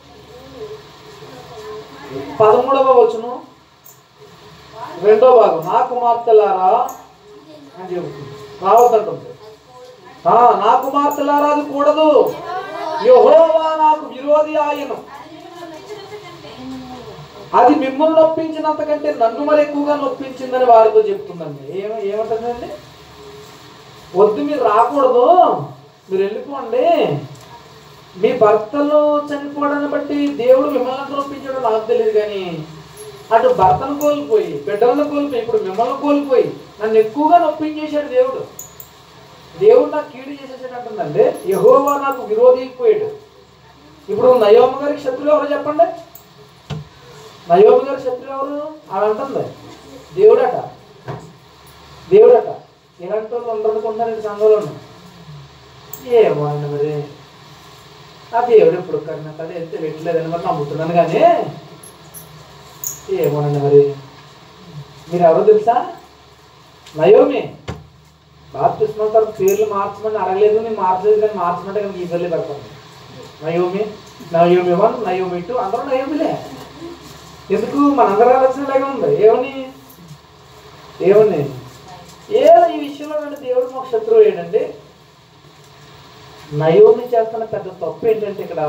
పదమూడవ వచనం రెండో భాగం నా కుమార్తెలారా అని చెబుతుంది రావద్దంటుంది ఆ, నా కుమార్తెలారా అది కూడదు యెహోవా నాకు విరోధి ఆయను అది మిమ్మల్ని నొప్పించినంత కంటే నన్ను మరి ఎక్కువగా నొప్పించిందని వారితో చెప్తుందండి ఏమ ఏమంటుందండి వద్దు మీరు రాకూడదు మీరు వెళ్ళిపోండి మీ భర్తలు చనిపోవడాన్ని బట్టి దేవుడు మిమ్మల్ని ఎంత నొప్పించాడో నాకు తెలియదు కానీ అటు భర్తను కోల్పోయి బిడ్డలను కోల్పోయి ఇప్పుడు మిమ్మల్ని కోల్పోయి నన్ను ఎక్కువగా నొప్పించేశాడు దేవుడు దేవుడు నాకు కీడు చేసేసాడు అంటుందండి యహోవా నాకు విరోధి అయిపోయాడు ఇప్పుడు నయోమ గారికి శత్రువు ఎవరు చెప్పండి నయోమ గారి శత్రువు ఎవరు ఆమె అంటుంది దేవుడట దేవుడట ఇలాంటి వాళ్ళు ఉండనుకుంటున్నారు సంఘంలో ఏమో అండి మరి ఆ దేవుడు ఎప్పుడు కన్నా ఎంత పెట్టలేదని మరి నమ్ముతున్నాను కానీ ఏమోనండి మరి మీరు ఎవరో తెలుసా నయోమి బాప్తిస్మ తర్వాత పేర్లు మార్చమని అడగలేదు నేను మార్చలేదు కానీ మార్చమంటే కనుక ఈ పేర్లే పెడతాను Naomi Naomi one Naomi two అందరూ నయోమిలే ఎందుకు మనందరూ ఆలోచన ఇలాగే ఉంది ఏమని ఏమని ఏదో ఈ విషయంలో నన్ను దేవుడు మాకు శత్రువు ఏంటండి నయోమి చేస్తున్న పెద్ద తప్పు ఏంటంటే ఇక్కడ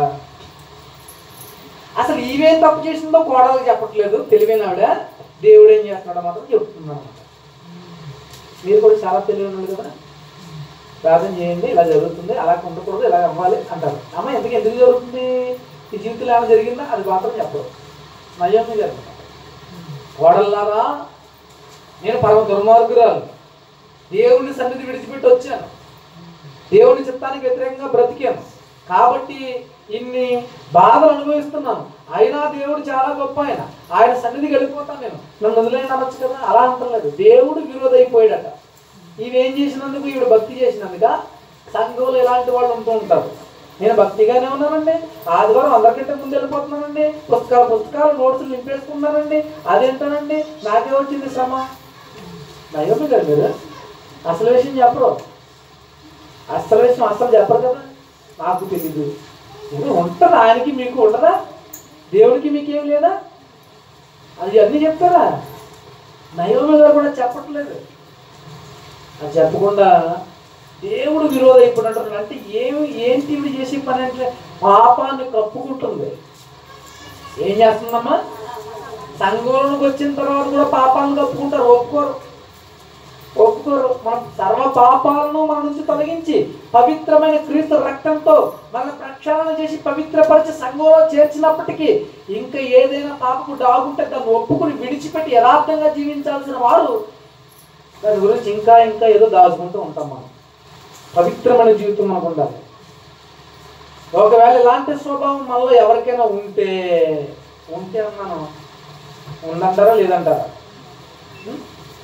అసలు ఈవేం తప్పు చేసిందో కోడలకు చెప్పట్లేదు తెలివైన ఆవిడ దేవుడు ఏం చేస్తున్నాడో మాత్రం చెప్తున్నాను అనమాట మీరు కూడా చాలా తెలివైన వాళ్ళు కదా ప్రార్థన చేయండి ఇలా జరుగుతుంది అలా ఉండకూడదు ఇలా అవ్వాలి అంటారు అమ్మ ఎందుకు ఎందుకు జరుగుతుంది ఈ జీవితంలో ఏమైనా జరిగిందా అది మాత్రం చెప్పరు నయోమి గారు కోడల్లారా నేను పరమ దుర్మార్గురాలు దేవుని సన్నిధి విడిచిపెట్టి వచ్చాను దేవుని చిత్తానికి వ్యతిరేకంగా బ్రతికాను కాబట్టి ఇన్ని బాధలు అనుభవిస్తున్నాను అయినా దేవుడు చాలా గొప్ప ఆయన ఆయన సన్నిధికి వెళ్ళిపోతాను నేను నన్ను వదిలేని అనొచ్చు కదా అలా అంటలేదు దేవుడు విరోధ అయిపోయాడట ఈవేం చేసినందుకు ఈవిడ భక్తి చేసినందుక సంఘంలో ఇలాంటి వాళ్ళు ఉంటూ ఉంటారు నేను భక్తిగానే ఉన్నానండి ఆదివారం అందరికంటే ముందు వెళ్ళిపోతున్నానండి పుస్తకాలు పుస్తకాలు నోట్సులు నింపేసుకున్నానండి అదేంటోనండి నాకే వచ్చింది శ్రమ నయోమి గారు మీరు అసలు విషయం చెప్పరు అసలు విషయం అసలు చెప్పరు కదా నాకు తెలీదు ఏదో ఉంటుంది ఆయనకి మీకు ఉండదా దేవుడికి మీకు ఏం లేదా అది అన్నీ చెప్తారా నయోమి గారు కూడా చెప్పట్లేదు అది చెప్పకుండా దేవుడు విరోధ అయిపోయినట్టు అంటే ఏమి ఏంటి ఇవి చేసే పని అంటే పాపాన్ని కప్పుకుంటుంది ఏం చేస్తుందమ్మా సంఘంలోకి వచ్చిన తర్వాత కూడా పాపాలను కప్పుకుంటారు ఒప్పుకోరు ఒప్పుకోరు మనం సర్వ పాపాలను మన నుంచి తొలగించి పవిత్రమైన క్రీస్తు రక్తంతో మన ప్రక్షాళన చేసి పవిత్రపరిచి సంఘంలో చేర్చినప్పటికీ ఇంకా ఏదైనా పాపము డాగుంటే దాన్ని ఒప్పుకుని విడిచిపెట్టి యథార్థంగా జీవించాల్సిన వారు దాని గురించి ఇంకా ఇంకా ఏదో దాచుకుంటూ ఉంటాం మనం పవిత్రమైన జీవితం మనకు ఉండాలి ఒకవేళ ఇలాంటి స్వభావం మనలో ఎవరికైనా ఉంటే ఉంటే అన్నాను ఉందంటారా లేదంటారా ఉం?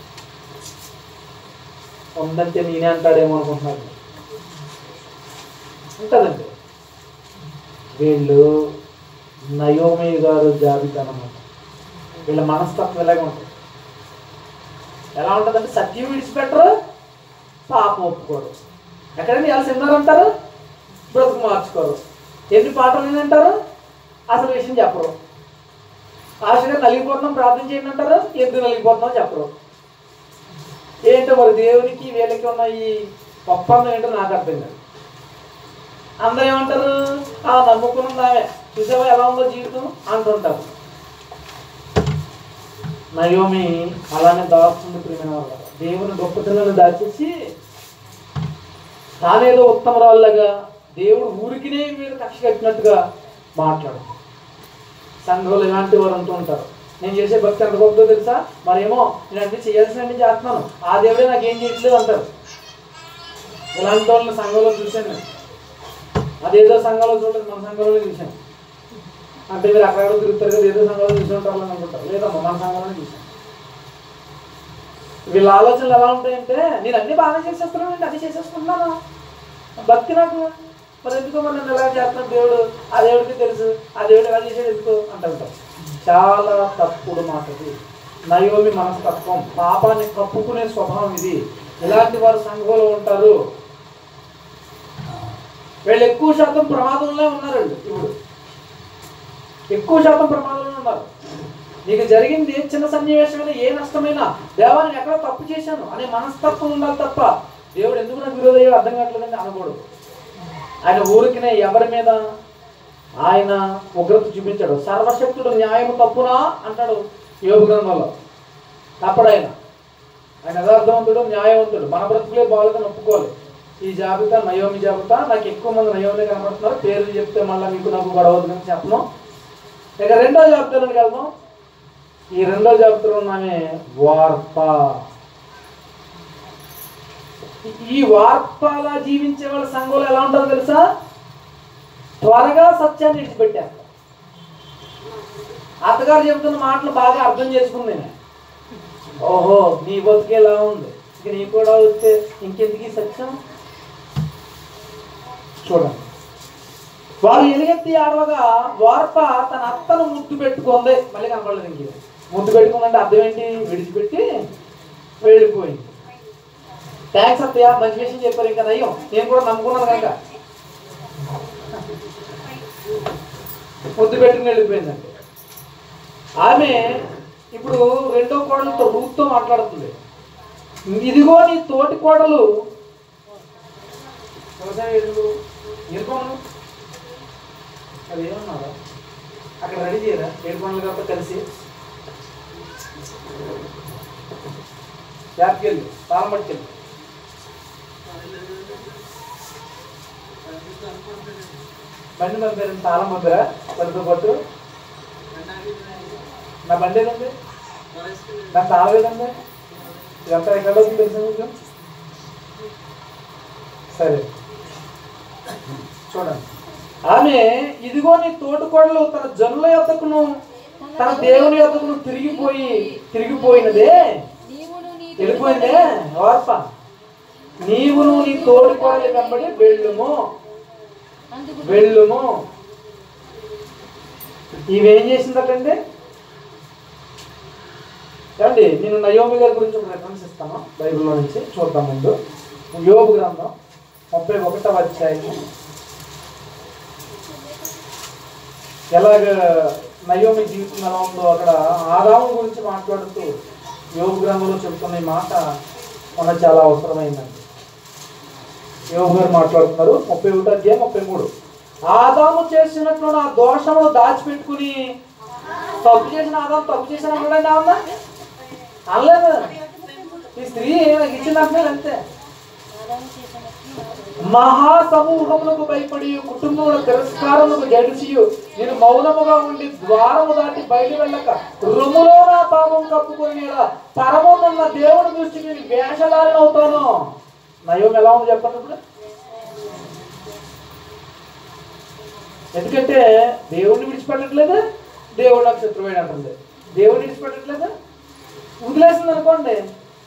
ఉందంటే నేనే అంటాడేమో అనుకుంటున్నాను ఉంటుందండి వీళ్ళు నయోమి గారు జాబితా అన్నమాట వీళ్ళ మనస్తత్వం ఇలాగే ఉంటుంది ఎలా ఉంటుందంటే సత్యం విడిచిపెట్టరు పాపం ఒప్పుకోరు ఎక్కడండి ఎలా సినిమాలు అంటారు బ్రతుకు మార్చుకోరు ఎన్ని పాటలు వినంటారు అసలు విషయం చెప్పరు ఆశగా నలిగిపోతున్నాం ప్రార్థన చేయండి అంటారు ఎందుకు నలిగిపోతున్నాం చెప్పరు ఏంటో మరి దేవునికి వీళ్ళకి ఉన్న ఈ ఒప్పందం ఏంటో నాకు అర్థం కాదు అందరూ ఏమంటారు ఆ నమ్ముకున్నది ఆమె చూసావా ఎలా ఉందో జీవితం అంటుంటారు నయోమి అలానే దాస్తుంది ప్రియమైన వాళ్ళ దేవుని గొప్పతనాన్ని దాచేసి తానేదో ఉత్తమరాళ్ళగా దేవుడు ఊరికినే మీరు కక్ష కట్టినట్టుగా మాట్లాడు సంఘంలో ఇలాంటి వారు అంటూ ఉంటారు నేను చేసే భక్తి ఎంత గొప్పదో తెలుసా మరేమో నేను అన్ని చేయాల్సినవి చేస్తున్నాను ఆ దేవుడే నాకు ఏం చేయట్లేదు అంటారు ఇలాంటి వాళ్ళని సంఘంలో చూశాను నేను అదేదో సంఘంలో చూడలేదు మన సంఘంలో చూశాను అంటే మీరు అక్కడ తిరుగుతారు కదా ఏదో సంఘంలో చూసి ఉంటారు అని అనుకుంటారు లేదమ్మా మన సంఘంలోనే చూశాను వీళ్ళ ఆలోచనలు ఎలా ఉంటాయంటే నేను అన్ని బాగా చేసేస్తున్నాను అన్ని చేసేసుకుంటున్నాను భక్తి నాకు మరి ఎందుకో మరి నన్ను ఎలా చేస్తున్నాడు దేవుడు ఆ దేవుడికి తెలుసు ఆ దేవుడు ఎలా చేసేది ఎందుకో అంటుంటాం చాలా తప్పుడు మాట ఇది నయోమి మనస్తత్వం పాపాన్ని కప్పుకునే స్వభావం ఇది ఇలాంటి వారు సంఘంలో ఉంటారు వీళ్ళు ఎక్కువ శాతం ప్రమాదంలో ఉన్నారు వీళ్ళు ఇప్పుడు ఎక్కువ శాతం ప్రమాదంలో ఉన్నారు నీకు జరిగింది చిన్న సన్నివేశమైన ఏ నష్టమైనా దేవా నేను ఎక్కడో తప్పు చేశాను అనే మనస్తత్వం ఉండాలి తప్ప దేవుడు ఎందుకు నాకు విరోధ అయ్యో అర్థం కావట్లేదని అనకూడదు ఆయన ఊరికినే ఎవరి మీద ఆయన ఉగ్రత చూపించాడు సర్వశక్తుడు న్యాయం తప్పునా అంటాడు యోగ గ్రంథంలో తప్పడు ఆయన ఆయన యథార్థవంతుడు న్యాయవంతుడు మన బ్రతుకులే బాగులేదని ఒప్పుకోవాలి ఈ జాబితా నయోమి జాబితా నాకు ఎక్కువ మంది నయోమి కనబడుతున్నారు పేర్లు చెప్తే మళ్ళీ మీకు నాకు గొడవ అవుతుందని చెప్పను ఇక రెండో జాబితాలోకి వెళ్దాం ఈ రెండో జాబితాలో ఉన్నామే వార్త ఈ వార్తలా జీవించే వాళ్ళ సంఘంలో ఎలా ఉంటుందో తెలుసా త్వరగా సత్యాన్ని విడిచిపెట్టారు అత్తగారు చెబుతున్న మాటలు బాగా అర్థం చేసుకుంది నేను ఓహో నీ బతుకు ఎలా ఉంది ఇక నీ కూడా వస్తే ఇంకెందుకు ఈ సత్యం చూడండి వారు ఎలుగెత్తి ఆడవగా వార్ప తన అత్తను ముద్దు పెట్టుకుంది మళ్ళీ కనపడలేదు ఇంక ఇది. ముద్దు పెట్టుకుందంటే అర్థం ఏంటి విడిచిపెట్టి వెళ్ళిపోయింది థ్యాంక్స్ అత్తయ్య మంచి విషయం చెప్పారు ఇంకా నయ్యం నేను కూడా నమ్ముకున్నాను కనుక ముద్దు పెట్టుకుని వెళ్ళిపోయిందండి ఆమె ఇప్పుడు రెండో కోడలతో రూత్తో మాట్లాడుతుంది ఇదిగో నీ తోటి కోడలు వ్యవసాయం ఎదురు ఎరుకోను అది ఏమన్నారా అక్కడ రెడీ చేయరా ఏడు పనులు కాబట్టి కలిసి యాప్కెళ్ళి తాళం పట్టుకెళ్ళి బండి పంపారు తాళం పంపారా బండితో పాటు నా బండి ఏదండి నా తాళం ఏదండి ఇదంతా ఎక్కడ వస్తుంది తెలుసా మీకు సరే చూడండి ఆమె ఇదిగో నీ తోటికోడలు తన జనుల యొద్దకును తన దేవుని యొద్దకును తిరిగిపోయి తిరిగిపోయినదే నీవును నీ వెళ్ళిపోయిందే వార్ప నీవును నీ తోడికోడలి వెంబడి వెళ్ళుము అందుకు వెళ్ళుము ఇవేం చేసిందటండి ఏమండి నేను నయోమి గారి గురించి ఒక రెఫరెన్స్ ఇస్తాను బైబిల్లో నుంచి చూద్దాం ముందు యోగు గ్రంథం ముప్పై ఒకటవ అధ్యాయము ఎలాగ నయోమి జీవితం ఎలా ఉందో అక్కడ ఆదాము గురించి మాట్లాడుతూ యోగు గ్రంథంలో చెప్తున్న ఈ మాట మన చాలా అవసరమైందండి యోగు గారు మాట్లాడుతున్నారు ముప్పై ఒకటో అధ్యాయం ముప్పై మూడు ఆదాము చేసినట్లు నా దోషమును దాచిపెట్టుకుని తప్పు చేసిన ఆదాము తప్పు చేసిన అన్నాడండి అవునా అనలేదు ఈ స్త్రీ నాకు ఇచ్చిన అంటున్నారు అంతే ఆదాము చేసినట్లు మహా సమూహములకు భయపడి కుటుంబముల తిరస్కారములకు జడిసి నేను మౌనముగా ఉండి ద్వారము దాటి బయట వెళ్ళక రుములో నా పాపం కప్పుకొని ఇలా పరమున్న దేవుడి దృష్టికి నేను వేషధారణ అవుతాను నయం ఎలా ఉంది చెప్పండి ఇప్పుడు ఎందుకంటే దేవుడిని విడిచిపెట్టట్లేదు దేవుడు నాకు శత్రువైన అంటుంది దేవుడిని విడిచిపెట్టట్లేదు వదిలేసింది అనుకోండి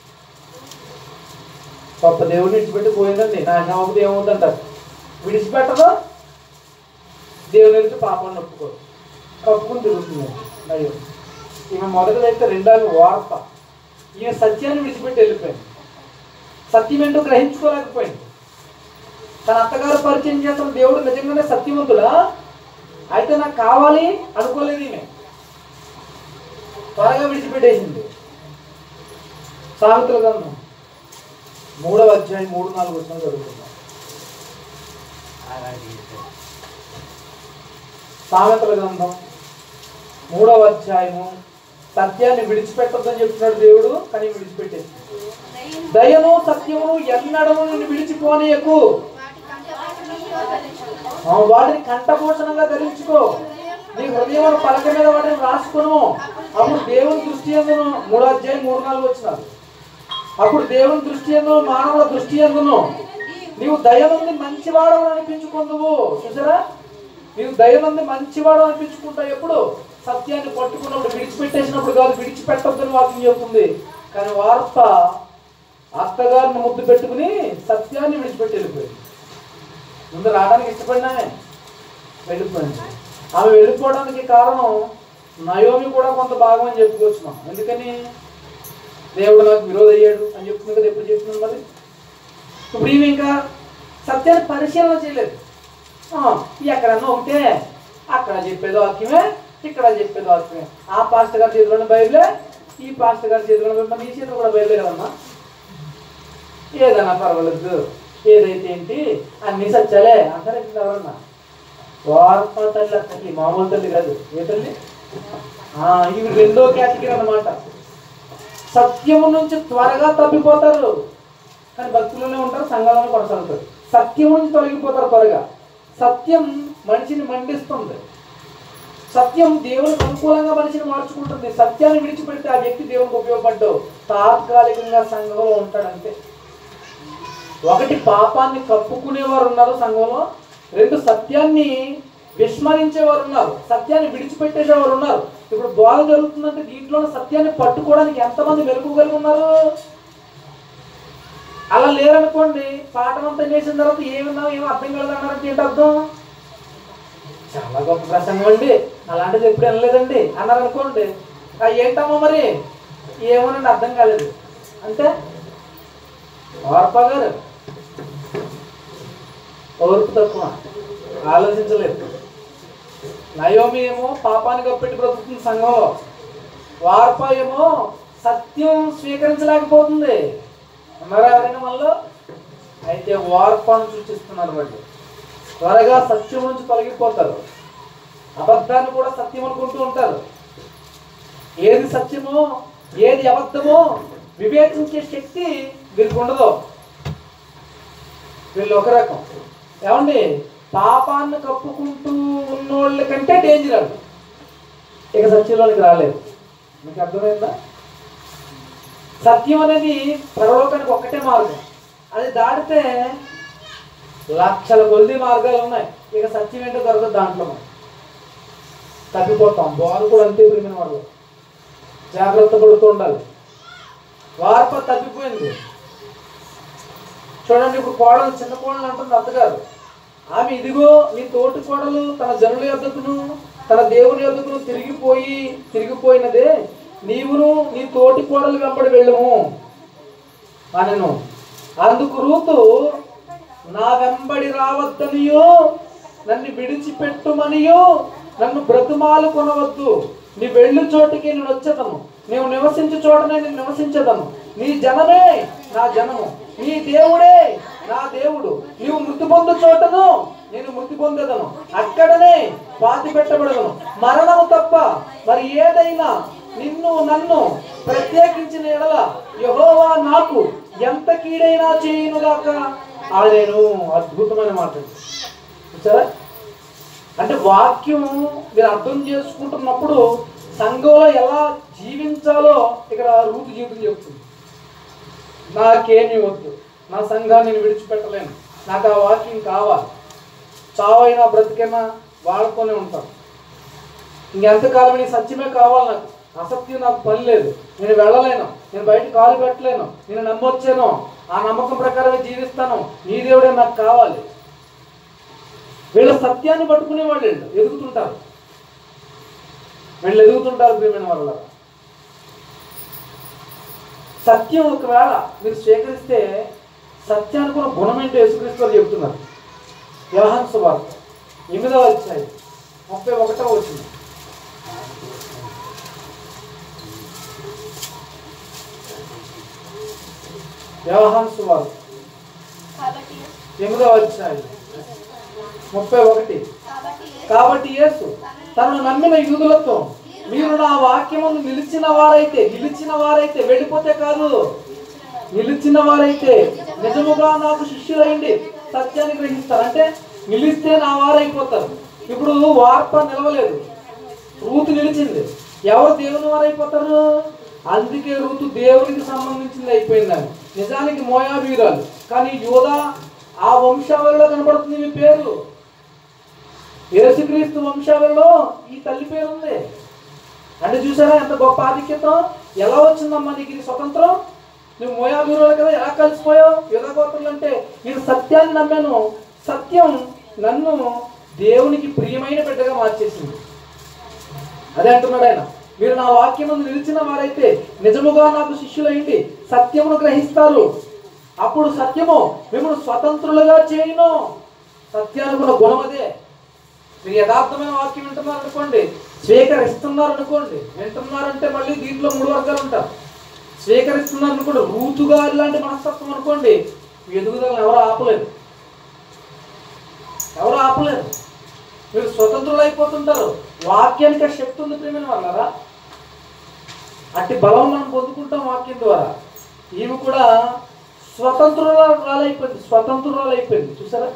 గొప్ప దేవుడిని విడిచిపెట్టి పోయిందండి నా అన్నమ్మకి ఏమవుతుందంటారు విడిచిపెట్టదు దేవుని ఎదుటి పాపం నొప్పుకోదు కప్పుకుని తిరుగుతుంది అయ్యో ఈమె మొదటిదైతే రెండవ వార్త ఈమె సత్యాన్ని విడిచిపెట్టి వెళ్ళిపోయింది సత్యం ఏంటో గ్రహించుకోలేకపోయింది తన అత్తగారు పరిచయం చేస్తున్న దేవుడు నిజంగానే సత్యవంతుడా అయితే నాకు కావాలి అనుకోలేదు ఈమె త్వరగా విడిచిపెట్టేసింది సావిత్రుల గ్రంథం మూడవ అధ్యాయం మూడు నాలుగు వచ్చిన చదువుకుందాం సామెతల గ్రంథం మూడవ అధ్యాయము సత్యాన్ని విడిచిపెట్టొద్దని చెప్తున్నాడు దేవుడు కానీ విడిచిపెట్టేసి దయను సత్యమును ఎన్నడము నిన్ను విడిచిపోనీయకు ఆ, వాటిని కంఠభూషణంగా ధరించుకో నీ హృదయం పలక మీద వాటిని రాసుకును అప్పుడు దేవుని దృష్టి ఎందును మూడో అధ్యాయం మూడు నాలుగు వచ్చినారు అప్పుడు దేవుని దృష్టి ఎందును మానవుల దృష్టి ఎందును నీవు దయనుంది మంచివాడు అనిపించుకుందువు చూసారా నీవు దయనుంది మంచివాడు అనిపించుకుంటావు ఎప్పుడు సత్యాన్ని పట్టుకున్నప్పుడు విడిచిపెట్టేసినప్పుడు కాదు విడిచిపెట్టొద్దని వాక్యం చెప్తుంది కానీ వార్త అత్తగారిని ముద్దు పెట్టుకుని సత్యాన్ని విడిచిపెట్టి వెళ్ళిపోయింది ముందు రావడానికి ఇష్టపడినామే వెళ్ళిపోయింది ఆమె వెళ్ళిపోవడానికి కారణం నయోమి కూడా కొంత భాగం అని చెప్పుకోవచ్చు మనం ఎందుకని దేవుడు నాకు విరోధ అయ్యాడు అని చెప్తుంది కదా ఎప్పుడు చెప్తున్నాను మరి ఇప్పుడు ఈమె ఇంకా సత్యాన్ని పరిశీలన చేయలేదు ఆ, ఎక్కడన్నా ఒకటే అక్కడ చెప్పేది వాక్యమే ఇక్కడ చెప్పేది వాక్యమే ఆ పాస్టర్ గారి చేతిలోనే బైబిలే ఈ పాస్టర్ గారి చేతిలోనే బైబిలే. మరి నీ చేతిలో కూడా బైబిలే కదమ్మా ఏదన్నా పర్వాలేదు ఏదైతే ఏంటి అన్ని సత్యాలే అంటారు ఇక్కడ ఎవరన్నా వార్త తల్లి అక్కడికి మామూలు తల్లి కాదు ఏ తల్లి ఆ, ఇవి రెండో కేటగిరీ అన్నమాట సత్యము నుంచి త్వరగా తప్పిపోతారు కానీ భక్తులోనే ఉంటారు సంఘాలను కొనసాగుతారు సత్యం నుంచి తొలగిపోతారు త్వరగా సత్యం మనిషిని మండిస్తుంది సత్యం దేవునికి అనుకూలంగా మనిషిని మార్చుకుంటుంది సత్యాన్ని విడిచిపెడితే ఆ వ్యక్తి దేవునికి ఉపయోగపడ్డావు తాత్కాలికంగా సంఘంలో ఉంటాడు అంతే ఒకటి పాపాన్ని కప్పుకునేవారు ఉన్నారు సంఘంలో రెండు సత్యాన్ని విస్మరించేవారు ఉన్నారు సత్యాన్ని విడిచిపెట్టేసేవారు ఉన్నారు ఇప్పుడు బోధ జరుగుతుందంటే దీంట్లో సత్యాన్ని పట్టుకోవడానికి ఎంతమంది వెలుగుగలిగి ఉన్నారు అలా లేరనుకోండి పాఠం అంతా చేసిన తర్వాత ఏమన్నావు ఏమో అర్థం కాలేదు అన్నారంటే ఏంటి అర్థం చాలా గొప్ప ప్రసంగం అండి అలాంటిది ఎప్పుడు వినలేదండి అన్నారు అనుకోండి "ఆ, ఏంటమ్మా మరి ఏమోనండి అర్థం కాలేదు అంటే ఓర్ప గారు ఓర్పు తక్కువ ఆలోచించలేదు నయోమి ఏమో పాపాన్ని కప్పెట్టి బ్రతుకుతుంది సంఘంలో వార్ప ఏమో సత్యం స్వీకరించలేకపోతుంది ఉన్నారా ఎవరైనా మనలో అయితే వార్పను సూచిస్తున్నారు వాళ్ళు త్వరగా సత్యం నుంచి తొలగిపోతారు అబద్ధాన్ని కూడా సత్యం అనుకుంటూ ఉంటారు ఏది సత్యమో ఏది అబద్ధమో వివేచించే శక్తి వీరికి ఉండదు వీళ్ళు ఒక రకం ఏమండి పాపాన్ని కప్పుకుంటూ ఉన్నోళ్ళ కంటే డేంజర్ అవి ఇక సత్యంలోనికి రాలేదు మీకు అర్థమైందా సత్యం అనేది పరలోకానికి ఒక్కటే మార్గం అది దాటితే లక్షల కొద్ది మార్గాలు ఉన్నాయి ఇక సత్యం ఏంటో దొరకదు దాంట్లో మనం. తప్పిపోతాం బాల్ కూడా అంతే ప్రియమైన వాళ్ళు జాగ్రత్త పడుతూ ఉండాలి వార్ప తప్పిపోయింది చూడండి ఇప్పుడు కోడలు చిన్న కోడలు అంటుంది అత్తగారు ఆమె ఇదిగో నీ తోటి కోడలు తన జనుల యొద్దకును తన దేవుని యొద్దకును తిరిగిపోయి తిరిగిపోయినదే నీవును నీ తోటి కోడలు వెంబడి వెళ్ళము అనను అందుకు రూతు నా వెంబడి రావద్దనియో నన్ను విడిచిపెట్టుమనియో నన్ను బ్రతుమాలు కొనవద్దు నీ వెళ్ళు చోటికి నేను వచ్చేదను నీవు నివసించు చోటనే నేను నివసించదను నీ జనమే నా జనము నీ దేవుడే నా దేవుడు నీవు మృతి పొందు చోటను నేను మృతి పొందేదను అక్కడనే పాతి పెట్టబడదను మరణము తప్ప మరి ఏదైనా నిన్ను నన్ను ప్రత్యేకించిన ఎడల యహోవా నాకు ఎంత కీడైనా చేయునుగాక ఆడేను అద్భుతమైన మాట ఇది. చూసారా అంటే వాక్యం మీరు అర్థం చేసుకుంటున్నప్పుడు సంఘంలో ఎలా జీవించాలో ఇక్కడ రూతు జీవితం చెప్తుంది నాకేమీ వద్దు నా సంఘాన్ని నేను విడిచిపెట్టలేను నాకు ఆ వాక్యం కావాలి చావైనా బ్రతికైనా వాళ్ళతోనే ఉంటాను ఇంకెంతకాలం నీ సత్యమే కావాలి నాకు అసత్యం నాకు పని లేదు నేను వెళ్ళలేను నేను బయట కాలు పెట్టలేను నేను నమ్మొచ్చాను ఆ నమ్మకం ప్రకారమే జీవిస్తాను నీ దేవుడే నాకు కావాలి వీళ్ళ సత్యాన్ని పట్టుకునే వాళ్ళు వీళ్ళు ఎదుగుతుంటారు వీళ్ళు ఎదుగుతుంటారు ప్రియమైన వాళ్ళ సత్యం ఒకవేళ మీరు స్వీకరిస్తే సత్యానికి కూడా గుణం ఏంటో యేసుక్రీస్తు వారు చెబుతున్నారు వ్యవహాన్ సువార్త ఎనిమిదవ అధ్యాయం ముప్పై ఒకటవ వచ్చింది వ్యవహాన్ సువార్త కాబట్టి ఎనిమిదవ అధ్యాయం ముప్పై ఒకటి కాబట్టి కాబట్టి యేసు తనను నమ్మిన యూదులతో మీరు నా వాక్యమును నిలిచిన వారైతే నిలిచిన వారైతే వెళ్ళిపోతే కాదు నిలిచిన వారైతే నిజముగా నాకు శిష్యులైంది సత్యాన్ని గ్రహిస్తారు అంటే నిలిస్తే నా వారైపోతారు ఇప్పుడు వార్త నిలవలేదు రూతు నిలిచింది ఎవరు దేవుని వారైపోతారు అందుకే రూతు దేవునికి సంబంధించింది అయిపోయిందని నిజానికి మోయాబీరాలు కానీ యోధా ఆ వంశావళిలో కనబడుతుంది మీ పేరు యేసుక్రీస్తు వంశాలలో ఈ తల్లి పేరు ఉంది అంటే చూసారా ఎంత గొప్ప ఆధిక్యతం ఎలా వచ్చిందమ్మా నీకు ఇది స్వతంత్రం నువ్వు మోయాబీరులు కదా ఎలా కలిసిపోయావు యుధగోత్రులు అంటే నేను సత్యాన్ని నమ్మాను సత్యం నన్ను దేవునికి ప్రియమైన బిడ్డగా మార్చేసింది అదే అంటున్నాడు ఆయన మీరు నా వాక్యము నిలిచిన వారైతే నిజముగా నాకు శిష్యులైంది సత్యమును గ్రహిస్తారు అప్పుడు సత్యము మిమ్మల్ని స్వతంత్రులుగా చేయను సత్యానుకున్న గుణం అదే మీరు యథార్థమైన వాక్యం వింటున్నారు అనుకోండి స్వీకరిస్తున్నారు అనుకోండి వింటున్నారంటే మళ్ళీ దీంట్లో మూడు వర్గాలు ఉంటారు స్వీకరిస్తున్నారు అనుకోండి రూతుగా ఇలాంటి మనస్తత్వం అనుకోండి మీ ఎదుగుదలను ఎవరు ఆపలేదు ఎవరు ఆపలేదు మీరు స్వతంత్రులు అయిపోతుంటారు వాక్యానికి ఆ శక్తి ఉంది ప్రేమైన వాళ్ళరా అట్టి బలం మనం పొందుకుంటాం వాక్యం ద్వారా ఈమె కూడా స్వతంత్రురాలైపోయింది స్వతంత్రురాలైపోయింది చూసారా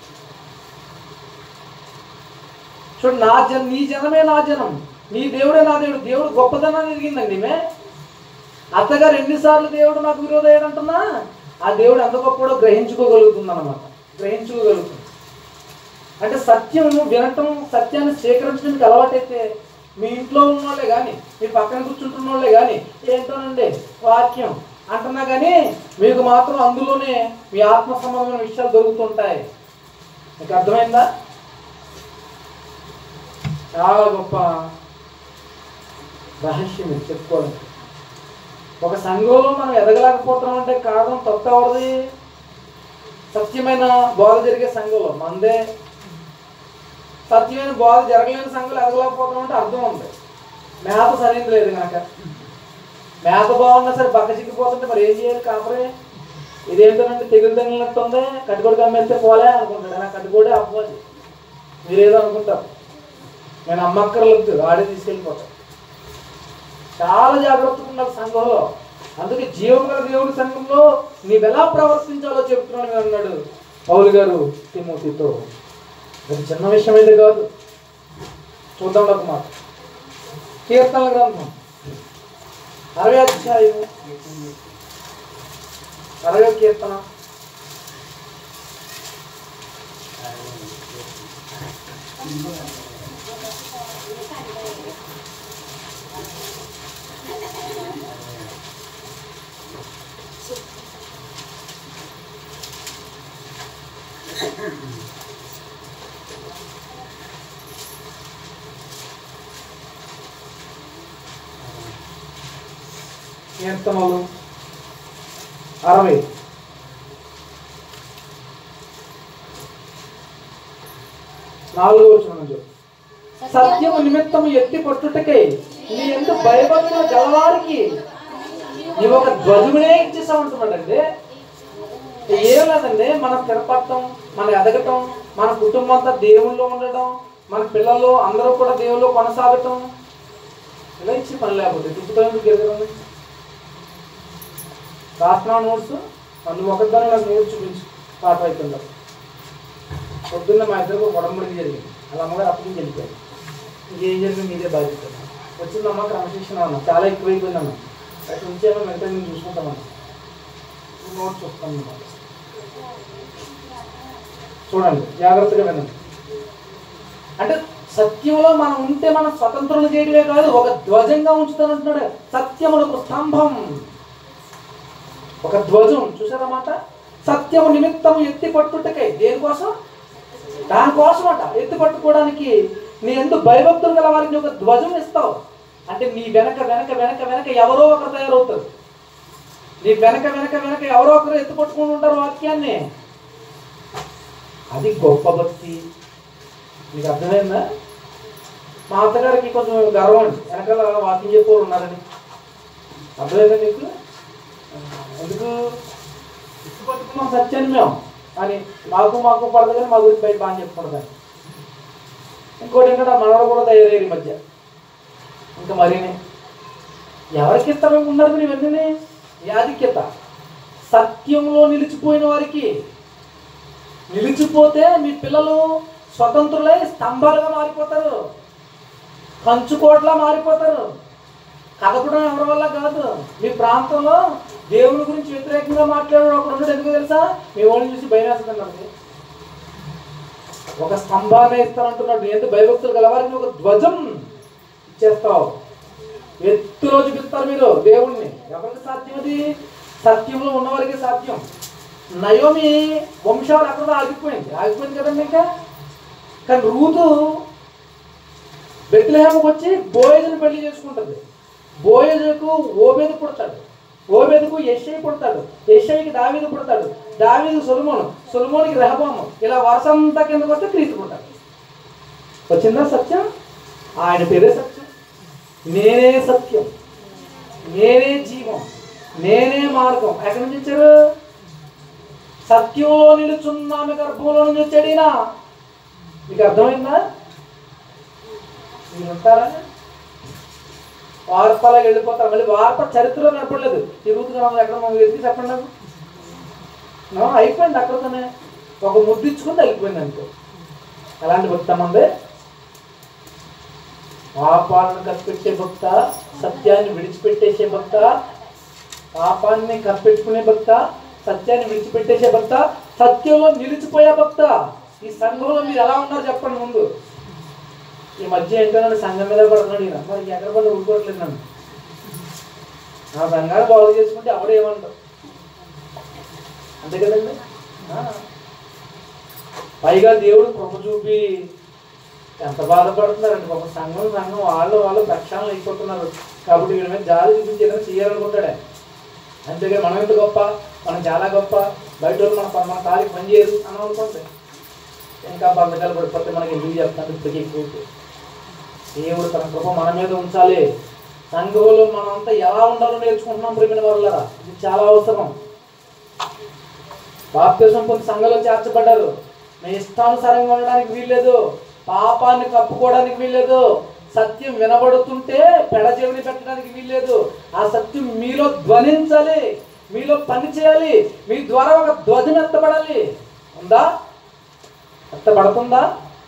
చూడు నా జన నీ జనమే నా జనం నీ దేవుడే నా దేవుడు దేవుడు గొప్పదనాన్ని ఎదిగిందండి ఈమె అత్తగారు ఎన్నిసార్లు దేవుడు నాకు విరోధం అంటున్నా ఆ దేవుడు ఎంత గొప్పడో గ్రహించుకోగలుగుతుంది అనమాట గ్రహించుకోగలుగుతుంది అంటే సత్యం వినటం సత్యాన్ని స్వీకరించడానికి అలవాటైతే మీ ఇంట్లో ఉన్నోళ్ళే కానీ మీ పక్కన కూర్చుంటున్న వాళ్ళే కానీ ఏంటోనండి వాక్యం అంటున్నా కానీ మీకు మాత్రం అందులోనే మీ ఆత్మ సంబంధమైన విషయాలు దొరుకుతుంటాయి మీకు అర్థమైందా చాలా గొప్ప రహస్యం ఇది చెప్పుకోవడం ఒక సంఘంలో మనం ఎదగలేకపోతున్నాం అంటే కారణం తప్పు ఎవరిది సత్యమైన బోధ జరిగే సంఘంలో మందే సత్యమైన బోధ జరగలేని సంఘంలో ఎదగలేకపోతున్నాం అంటే అర్థం ఉంది మేత సరైనది లేదు కనుక మేత బాగున్నా సరే బక్క చిక్కిపోతుంటే మరి ఏం చేయాలి కాపరే ఇదేంటోనంటే తెగులు తగిలినట్టు ఉంది కట్టుకోడి కమ్మేస్తే పోలే అనుకుంటాడు నా కట్టుకోడే అవ్వాలి మీరేదో అనుకుంటారు నేను అమ్మక్కర్లేదు ఆడే తీసుకెళ్ళిపోతాను చాలా జాగ్రత్తగా ఉండాలి సంఘంలో అందుకే జీవం గల దేవుడి సంఘంలో నీవెలా ప్రవర్తించాలో చెప్తున్నాను అని అన్నాడు పౌలు గారు తిమోతితో అది చిన్న విషయం అయితే కాదు చూద్దాం ఒక మాట కీర్తనల గ్రంథం అరవై అధ్యాయం అరవై కీర్తన కీర్తనలు అరవై నాలుగో వచ్చిన నుంచి సత్యము నిమిత్తము ఎత్తి పట్టుటకై నీ ఎంత భయభక్తులు గలవారికి నీవు ఒక ధ్వజమునే ఇచ్చేసావు అంటున్నాడండి ఏం లేదండి మనం స్థిరపడటం మన ఎదగటం మన కుటుంబం అంతా దేవుల్లో ఉండటం మన పిల్లలు అందరూ కూడా దేవుల్లో కొనసాగటం ఇలా ఇచ్చి పని లేకపోతే తిప్పుతాను గెలగడం రాసిన నోట్స్ అందులో ఒకదాన్ని నాకు నోట్స్ చూపించు పాట అవుతుందా పొద్దున్న మా ఇద్దరు ఉడంబడికి జరిగింది అలా అమ్మగారు అప్పటికి వెళ్ళిపోయారు ఇంకేం జరిగింది మీదే బాధ్యత వచ్చిందమ్మా క్రమశిక్షణ అన్న చాలా ఎక్కువైపోయింది అన్న అటు ఉంచేమో మిగతా నేను చూసుకుంటామన్నా నోట్స్ వస్తాను అన్నమాట. చూడండి జాగ్రత్తగా వినండి అంటే సత్యంలో మనం ఉంటే మనం స్వతంత్రులు చేయడమే కాదు ఒక ధ్వజంగా ఉంచుతానంటున్నాడు సత్యములకు స్తంభం ఒక ధ్వజం చూసారన్నమాట సత్యము నిమిత్తము ఎత్తి పట్టుటకై దేనికోసం దానికోసం అంట ఎత్తి పట్టుకోవడానికి నీ ఎందుకు భయభక్తులు గల వారికి ఒక ధ్వజం ఇస్తావు అంటే నీ వెనక వెనక వెనక వెనక ఎవరో ఒకరు తయారవుతారు నీ వెనక వెనక వెనక ఎవరో ఒకరు ఎత్తి పట్టుకుని ఉంటారు వాక్యాన్ని అది గొప్ప భక్తి మీకు అర్థమైందా మా అత్తగారికి కొంచెం గర్వం అండి వెనకాల వాకింగ్ చెప్పేవారు ఉన్నారని అర్థమైందా మీకు ఎందుకు ఇష్టపట్టుకున్నాం సత్యాన్ని మేము అని మాకు మాకు పడదు కానీ మా గురించి బయట బాగా చెప్పుకుంటుంది ఇంకోటి ఏంటంటే ఆ మనవడు కూడా తయారయ్యారు ఈ మధ్య ఇంకా మరీనే ఎవరికి ఇస్తారు ఉన్నారు ఇవన్నీ యాదిక్యత సత్యంలో నిలిచిపోయిన వారికి నిలిచిపోతే మీ పిల్లలు స్వతంత్రులై స్తంభాలుగా మారిపోతారు కంచుకోట్లా మారిపోతారు కదపడం ఎవరి వల్ల కాదు మీ ప్రాంతంలో దేవుని గురించి వ్యతిరేకంగా మాట్లాడే ఒకడు ఉన్నాడు ఎందుకు తెలుసా మీ వాళ్ళని చూసి భయం వేస్తుంది నాకు ఒక స్తంభాన్ని ఇస్తానంటున్నాడు ఎంత భయభక్తులు గలవారికి ఒక ధ్వజం ఇచ్చేస్తావు ఎత్తులో చూపిస్తారు మీరు దేవుణ్ణి ఎవరికి సాధ్యం అది సత్యంలో ఉన్నవారికి సాధ్యం నయోమి వంశాలు అక్కడ ఆగిపోయింది ఆగిపోయింది కదండి ఇంకా కానీ రూతు బెత్లహేమకు వచ్చి బోయజుని పెళ్లి చేసుకుంటుంది బోయజుకు ఓబేదు పుడతాడు ఓబేదుకు యెషై పుడతాడు యెషైకి దావీదు పుడతాడు దావీదు సొలమోను సొలమోనికి రెహబాము ఇలా వరుసంతా కిందకు వస్తే క్రీస్తు పుడతాడు వచ్చిందా సత్యం ఆయన పేరే సత్యం నేనే సత్యం నేనే జీవం నేనే మార్గం ఎక్కడి నుంచి వచ్చారు సత్యంలో నిలుచున్నామె గర్భంలో నుంచి వచ్చాడు ఈయన మీకు అర్థమైందా మీరు ఉంటారా వార్తలకు వెళ్ళిపోతారు మళ్ళీ వార్త చరిత్రలో కనపడలేదు తిరుగుతున్నాం ఎక్కడ మనం వెతికి చెప్పండి నాకు నో, అయిపోయింది అక్కడతోనే ఒక ముద్దిచ్చుకుంటే వెళ్ళిపోయింది అనుకో ఎలాంటి భక్త మంది పాపాలను కప్పెట్టే భక్త సత్యాన్ని విడిచిపెట్టేసే భక్త పాపాన్ని కప్పెట్టుకునే భక్త సత్యాన్ని విడిచిపెట్టేసే భక్త సత్యంలో నిలిచిపోయే భక్త ఈ సంఘంలో మీరు ఎలా ఉన్నారు చెప్పండి ముందు ఈ మధ్య ఏంటో నన్ను సంఘం మీద పడుతున్నాడు ఈయన మరి ఎక్కడ పడి ఊరుకోవట్లేదు నన్ను ఆ సంఘాన్ని బాగు చేసుకుంటే ఎవడు ఏమంటావు అంతే కదండి ఆ. పైగా దేవుడు కృప చూపి ఎంత బాధపడుతున్నారండి ఒక సంఘం సంఘం వాళ్ళు వాళ్ళు ప్రక్షాళన అయిపోతున్నారు కాబట్టి వీళ్ళ మీద జాలి చూపించి ఏదైనా చేయాలనుకుంటాడే అంతేగా మనం ఎంత గొప్ప మనం చాలా గొప్ప బయట వాళ్ళు మన మన కాలికి పని చేయరు అని అనుకుంటే ఇంకా బంధకాలు పడిపోతే మనకి ఎందుకు చెప్తాను ఇప్పటికీ ఎక్కువ దేవుడు తన కృప మన మీద ఉంచాలి సంఘంలో మనంతా ఎలా ఉండాలో నేర్చుకుంటున్నాం ప్రేమిన వల్ల ఇది చాలా అవసరం బాప్తిజం పొంది సంఘంలో చేర్చబడ్డారు మీ ఇష్టానుసారంగా ఉండడానికి వీల్లేదు పాపాన్ని కప్పుకోవడానికి వీల్లేదు సత్యం వినబడుతుంటే పెడచెవిని పెట్టడానికి వీల్లేదు ఆ సత్యం మీలో ధ్వనించాలి మీలో పని చేయాలి మీ ద్వారా ఒక ధ్వజం ఎత్తబడాలి ఉందా ఎత్తబడుతుందా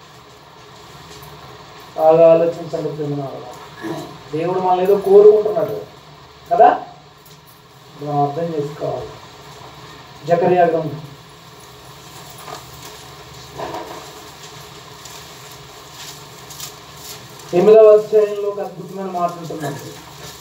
బాగా ఆలోచించండి ప్రేమ దేవుడు మనల్ని ఏదో కోరుకుంటున్నాడు కదా మనం అర్థం చేసుకోవాలి జకరియా గ్రంథం ఎనిమిదవ అధ్యాయంలో ఒక అద్భుతమైన మాట ఉంటుందండి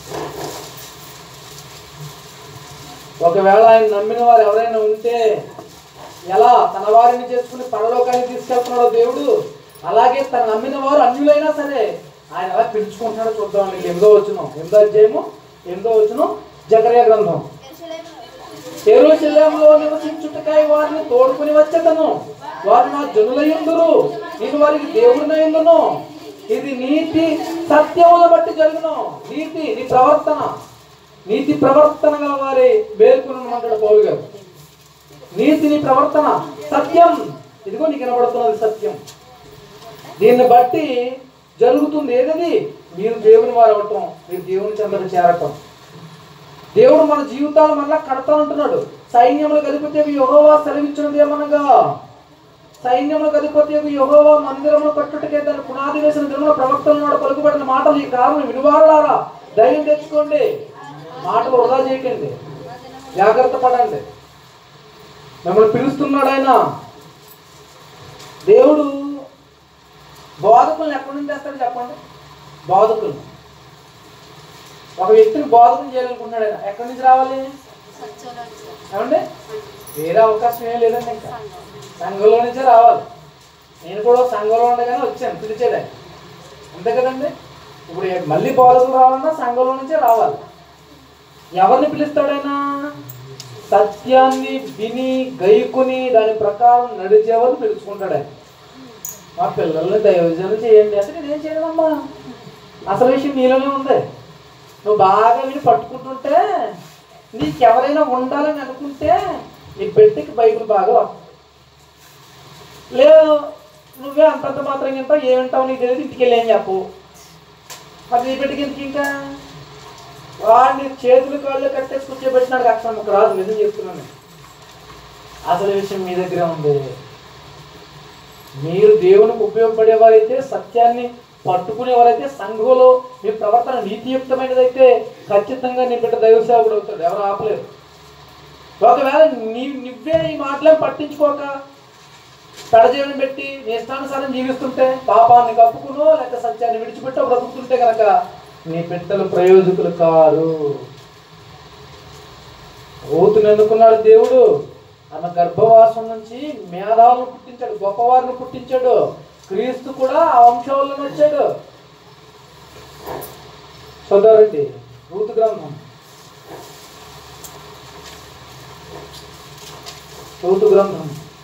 ఒకవేళ ఆయన నమ్మిన వారు ఎవరైనా ఉంటే ఎలా తన వారిని చేసుకుని పరలోకానికి తీసుకెళ్తున్నాడో దేవుడు అలాగే తన నమ్మిన వారు అన్యులైనా సరే ఆయన ఎలా పిలుచుకుంటున్నాడో చూద్దాం ఎనిమిదో వచ్చిన ఎనిమిదో అధ్యాయము ఎనిమిదో వచ్చిన జకరియా గ్రంథం చెరువులో నివసించుటకై వారిని తోడుకుని వచ్చేదను వారు నా జనులయ్యుందురు నేను వారికి దేవుడినయ్యుందును ఇది నీతి సత్యముల బట్టి జరుగును నీతి నీ ప్రవర్తన నీతి ప్రవర్తన గల వారి మేల్కొనమంటాడు పౌలు గారు నీతి నీ ప్రవర్తన సత్యం ఇదిగో నీకు వినబడుతున్నది సత్యం దీన్ని బట్టి జరుగుతుంది ఏదది మీరు దేవుని వారు అవటం మీరు దేవుని చెందకు చేరటం దేవుడు మన జీవితాలు మళ్ళా కడతా ఉంటున్నాడు సైన్యములు కలిపితే యహోవా సెలవిచ్చినది ఏమనగా సైన్యములు కలిపితే యహోవా మందిరములు కట్టుటకే దాని పునాది వేసిన దినముల ప్రవక్తల నాడు పలుకుబడిన మాటలు ఈ కారణం వినువారులారా ధైర్యం తెచ్చుకోండి మాటలు వృధా చేయకండి జాగ్రత్త పడండి మిమ్మల్ని పిలుస్తున్నాడు ఆయన దేవుడు బోధకులను ఎక్కడి నుంచి తెస్తాడు చెప్పండి బోధకులు ఒక వ్యక్తిని బోధకం చేయాలనుకుంటున్నాడు ఆయన ఎక్కడి నుంచి రావాలి ఏమండి వేరే అవకాశం ఏం లేదండి ఇంకా సంఘంలో నుంచే రావాలి నేను కూడా ఒక సంఘంలో ఉండగానే వచ్చాను పిలిచేదే అంతే కదండి ఇప్పుడు ఏ- మళ్ళీ బోధకులు రావాలన్నా సంఘంలో నుంచే రావాలి ఎవరిని పిలుస్తాడైనా సత్యాన్ని విని గైకుని దాని ప్రకారం నడిచేవారిని పిలుచుకుంటాడు ఆయన మా పిల్లల్ని దైవజనం చేయండి అంటే నేనేం చేయడమ్మా అసలు విషయం నీలోనే ఉంది నువ్వు బాగా విని పట్టుకుంటుంటే నీకెవరైనా ఉండాలని అనుకుంటే నీ బిడ్డకి బైబిల్ బాగా వస్తుంది. లేదు నువ్వే అంతంత మాత్రం ఇంత ఏమింటావు నీకు తెలియదు ఇంటికి వెళ్ళి ఏం చెప్పు మరి నీ బిడ్డకి ఎందుకు ఇంకా వాడిని చేతులు కాళ్ళు కట్టేసి కూర్చోబెట్టినాడు అక్షరం ఒక రాదు నిజం చెప్తున్నాను అసలు విషయం మీ దగ్గరే ఉంది మీరు దేవునికి ఉపయోగపడేవారైతే సత్యాన్ని పట్టుకునేవారైతే సంఘంలో మీ ప్రవర్తన నీతియుక్తమైనదైతే ఖచ్చితంగా నీ బిడ్డ దైవ సేవకుడు అవుతాడు ఎవరు ఆపలేరు ఒకవేళ నీ నువ్వే ఈ మాటలేం పట్టించుకోక పెడజీవనం పెట్టి నీ ఇష్టానుసారం జీవిస్తుంటే పాపాన్ని కప్పుకునో లేక సత్యాన్ని విడిచిపెట్టో బ్రతుకుతుంటే కనుక నీ బిడ్డలు ప్రయోజకులు కారు రూతుని ఎన్నుకున్నాడు దేవుడు ఆమె గర్భవాసం నుంచి మేధావులను పుట్టించాడు గొప్పవారిని పుట్టించాడు క్రీస్తు కూడా ఆ వంశంలో వచ్చాడు చదవరండి రూతు గ్రంథం రూతు గ్రంథం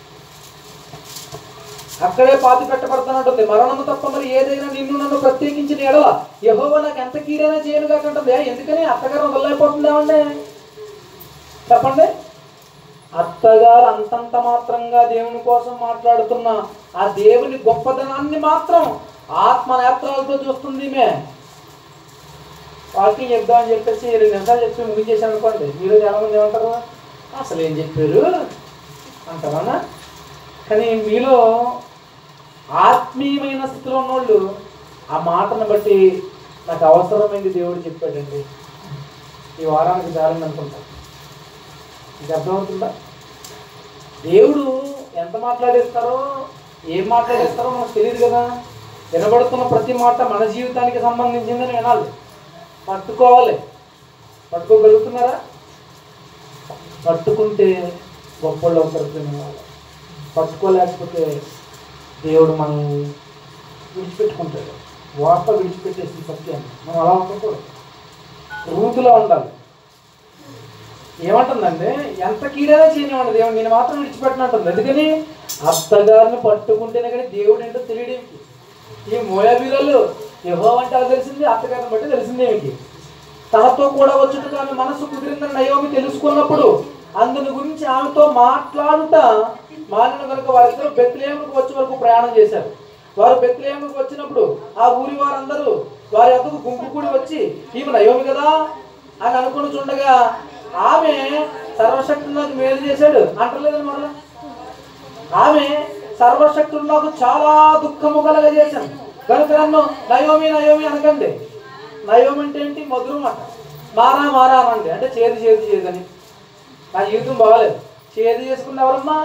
అక్కడే పాతి పెట్టబడుతున్నట్టుంది మరణము తప్ప మరి ఏదైనా నిన్ను నన్ను ప్రత్యేకించిన ఎడల యహోవా నాకు ఎంత కీడైనా చేయను కాకుంటుంది ఎందుకని అత్తగారు వదిలేకపోతుందేమండి చెప్పండి అత్తగారు అంతంత మాత్రంగా దేవుని కోసం మాట్లాడుతున్న ఆ దేవుని గొప్పదనాన్ని మాత్రం ఆత్మ నేత్రాలతో చూస్తుంది ఈమె వాకింగ్ చెప్దామని చెప్పేసి రెండు నిమిషాలు చెప్పి ముగించేసాను అనుకోండి మీరు చాలా మంది ఏమంటారు అసలు ఏం చెప్పారు అంటారా కానీ మీలో ఆత్మీయమైన స్థితిలో ఉన్నోళ్ళు ఆ మాటను బట్టి నాకు అవసరమైంది దేవుడు చెప్పాడండి ఈ వారానికి చాలని అనుకుంటా మీకు అర్థమవుతుందా దేవుడు ఎంత మాట్లాడేస్తారో ఏం మాట్లాడేస్తారో మనకు తెలియదు కదా వినబడుతున్న ప్రతి మాట మన జీవితానికి సంబంధించిందని వినాలి పట్టుకోవాలి పట్టుకోగలుగుతున్నారా పట్టుకుంటే గొప్పళ్ళు అవుతారు ప్రేమ వాళ్ళు పట్టుకోలేకపోతే దేవుడు మనం విడిచిపెట్టుకుంటాడు వార్త విడిచిపెట్టేసి సత్యాన్ని మనం అలా ఉండకూడదు రూతులో ఉండాలి ఏమంటుందంటే ఎంత కీడైనా చేయనివ్వండి దేవుడు నేను మాత్రం విడిచిపెట్టినట్టుంది ఎందుకని అత్తగారిని పట్టుకుంటేనే కానీ దేవుడు ఏంటో తెలియడానికి ఈ మోయాబీలలో యహో అంటే అలా తెలిసింది అత్తగారిని బట్టి తెలిసింది ఏమిటి తనతో కూడా వచ్చుటకు ఆమె మనసు కుదిరిందని నయోమి తెలుసుకున్నప్పుడు అందుని గురించి ఆమెతో మాట్లాడుట మాలిన కనుక వారిద్దరు బెత్లేముకు వచ్చే వరకు ప్రయాణం చేశారు వారు బెత్లేముకు వచ్చినప్పుడు ఆ ఊరి వారందరూ వారి వద్దకు గుంపు కూడి వచ్చి ఈమె నయోమి కదా అని అనుకుని చూడగా ఆమె సర్వశక్తి నాకు మేలు చేశాడు అంటలేదని మరలా ఆమె సర్వశక్తుడు నాకు చాలా దుఃఖము కలగజేశాను కనుక నన్ను నయోమి నయోమి అనకండి నయోమి అంటే ఏంటి మధురం అంట మారా మారా అనండి అంటే చేదు చేదు చేదు అని నా జీవితం బాగలేదు చేదు చేసుకున్న ఎవరమ్మా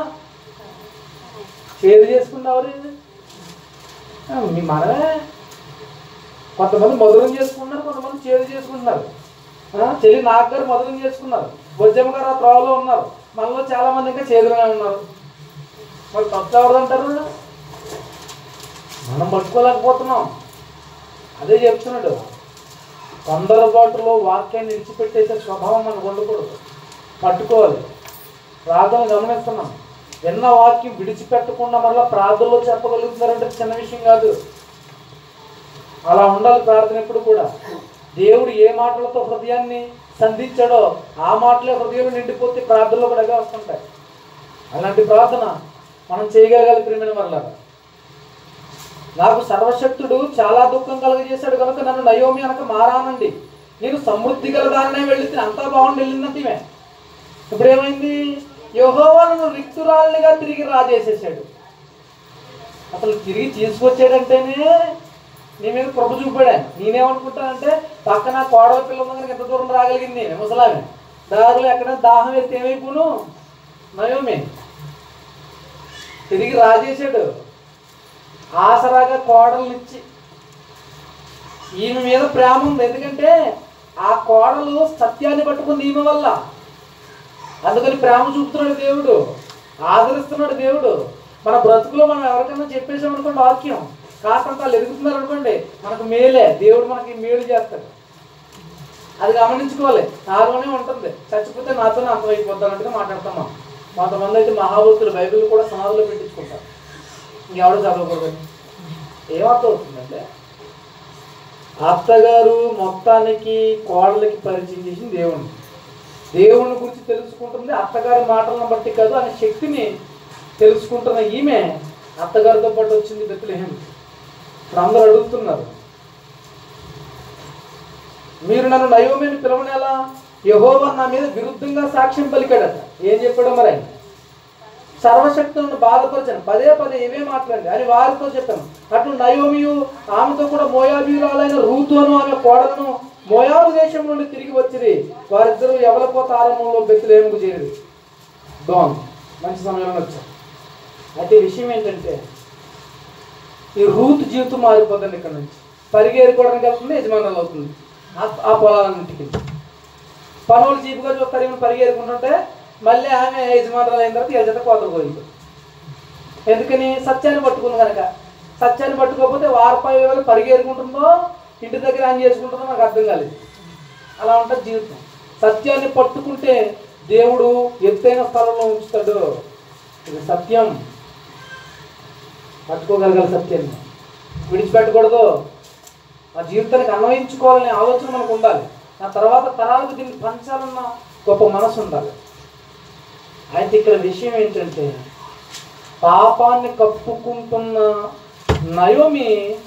చేదు చేసుకున్న ఎవరు ఆ, మీ మనమే కొంతమంది మధురం చేసుకుంటున్నారు కొంతమంది చేదు చేసుకుంటున్నారు ఆ, చెల్లి నాగ్ గారు మధురం చేసుకున్నారు బొజ్జమ్మ గారు ఆ త్రోవలో ఉన్నారు మనలో చాలా మంది ఇంకా చేదుగానే ఉన్నారు మరి తప్పు ఎవరిదంటారు మనం పట్టుకోలేకపోతున్నాం అదే చెప్తున్నాడు తొందరపాటులో వాక్యాన్ని విడిచిపెట్టేసే స్వభావం మనకు ఉండకూడదు పట్టుకోవాలి ప్రార్థన గమనిస్తున్నాం విన్న వాక్యం విడిచిపెట్టకుండా మళ్ళీ ప్రార్థనలో చెప్పగలుగుతున్నారంటే చిన్న విషయం కాదు అలా ఉండాలి ప్రార్థన ఎప్పుడు కూడా దేవుడు ఏ మాటలతో హృదయాన్ని సంధించాడో ఆ మాటలే హృదయంలో నిండిపోతే ప్రార్థనలో కూడా అవే వస్తుంటాయి అలాంటి ప్రార్థన మనం చేయగలగాలి ప్రేమైన వల్ల నాకు సర్వశక్తుడు చాలా దుఃఖం కలుగజేశాడు కనుక నన్ను నయోమి అనక మారానండి నేను సమృద్ధి గల దాన్నే వెళితే అంతా బాగుండి వెళ్ళిందంటే ఈమె ఇప్పుడు ఏమైంది యెహోవా నన్ను రిక్తురాలినిగా తిరిగి రాజేసేసాడు అసలు తిరిగి తీసుకొచ్చాడంటేనే నీ మీద కృప చూపాడు ఆయన నేనేమనుకుంటానంటే పక్కన కోడల పిల్ల ఉంది కనుక ఎంత దూరం రాగలిగింది నేను ముసలామె దారిలో ఎక్కడ దాహం ఎత్తి ఏమైపోను నయోమి తిరిగి రాజేశాడు ఆసరాగా కోడల్నిచ్చి ఈమె మీద ప్రేమ ఉంది ఎందుకంటే ఆ కోడలు సత్యాన్ని పట్టుకుంది ఈమె వల్ల అందుకని ప్రేమ చూపుతున్నాడు దేవుడు ఆదరిస్తున్నాడు దేవుడు మన బ్రతుకులో మనం ఎవరికైనా చెప్పేసాం అనుకోండి వాక్యం కాస్తంత వాళ్ళు ఎదుగుతున్నారు అనుకోండి మనకు మేలే దేవుడు మనకి మేలు చేస్తాడు అది గమనించుకోవాలి నాలోనే ఉంటుంది చచ్చిపోతే నాతోనే అంతమైపోద్ది అన్నట్టుగా మాట్లాడతాం మనం కొంతమంది అయితే మహాభక్తులు బైబిల్ కూడా సమాధిలో పెట్టించుకుంటారు ఇంకెవడు చదవకూడదు ఏమర్థం అవుతుందంటే అత్తగారు మొత్తానికి కోడలకి పరిచయం చేసింది దేవుణ్ణి దేవుని గురించి తెలుసుకుంటుంది అత్తగారి మాటలను బట్టి కాదు అనే శక్తిని తెలుసుకుంటున్న ఈమె అత్తగారితో పాటు వచ్చింది బెత్లహేమ్ ఇప్పుడు అందరూ అడుగుతున్నారు మీరు నన్ను నయోమిని పిలవనేలా యహోవా నా మీద విరుద్ధంగా సాక్ష్యం పలికాడట ఏం చెప్పాడో మరి ఆయన సర్వశక్తులను బాధపరిచాను పదే పదే ఇవే మాట్లాడి అని వారితో చెప్పాను అటు నయోమియు ఆమెతో కూడా మోయాబీరాలైన రూతు అను ఆమె కోడలను మోయాబు దేశం నుండి తిరిగి వచ్చిరి వారిద్దరూ ఎవలపోత ఆరంభంలో బెత్తులేముకు చేరి బాగుంది మంచి సమయంలో వచ్చారు అయితే విషయం ఏంటంటే ఈ రూత్ జీవితం మారిపోతుంది ఇక్కడ నుంచి పరిగేరుకోవడానికి వెళ్తుంది యజమానులు అవుతుంది ఆ- ఆ పొలాలన్నింటికి పనులు చీపుగా చూస్తారు ఏమైనా పరిగెరుకుంటుంటే మళ్ళీ ఆమె యజమానురాలు అయిన తర్వాత ఎజత కోతలు పోయింది ఎందుకని సత్యాన్ని పట్టుకుంది కనుక సత్యాన్ని పట్టుకోకపోతే వారపై వేలు పరిగెరుకుంటుందో ఇంటి దగ్గర ఆన్ చేసుకుంటుందో నాకు అర్థం కాలేదు అలా ఉంటుంది జీవితం సత్యాన్ని పట్టుకుంటే దేవుడు ఎత్తైన స్థలంలో ఉంచుతాడు ఇది సత్యం పట్టుకోగలగాలి సత్యాన్ని విడిచిపెట్టకూడదు ఆ జీవితానికి అన్వయించుకోవాలనే ఆలోచన మనకు ఉండాలి ఆ తర్వాత తరాలకు దీన్ని పంచాలన్న గొప్ప మనసు ఉండాలి అయితే ఇక్కడ విషయం ఏంటంటే పాపాన్ని కప్పుకుంటున్న నయోమి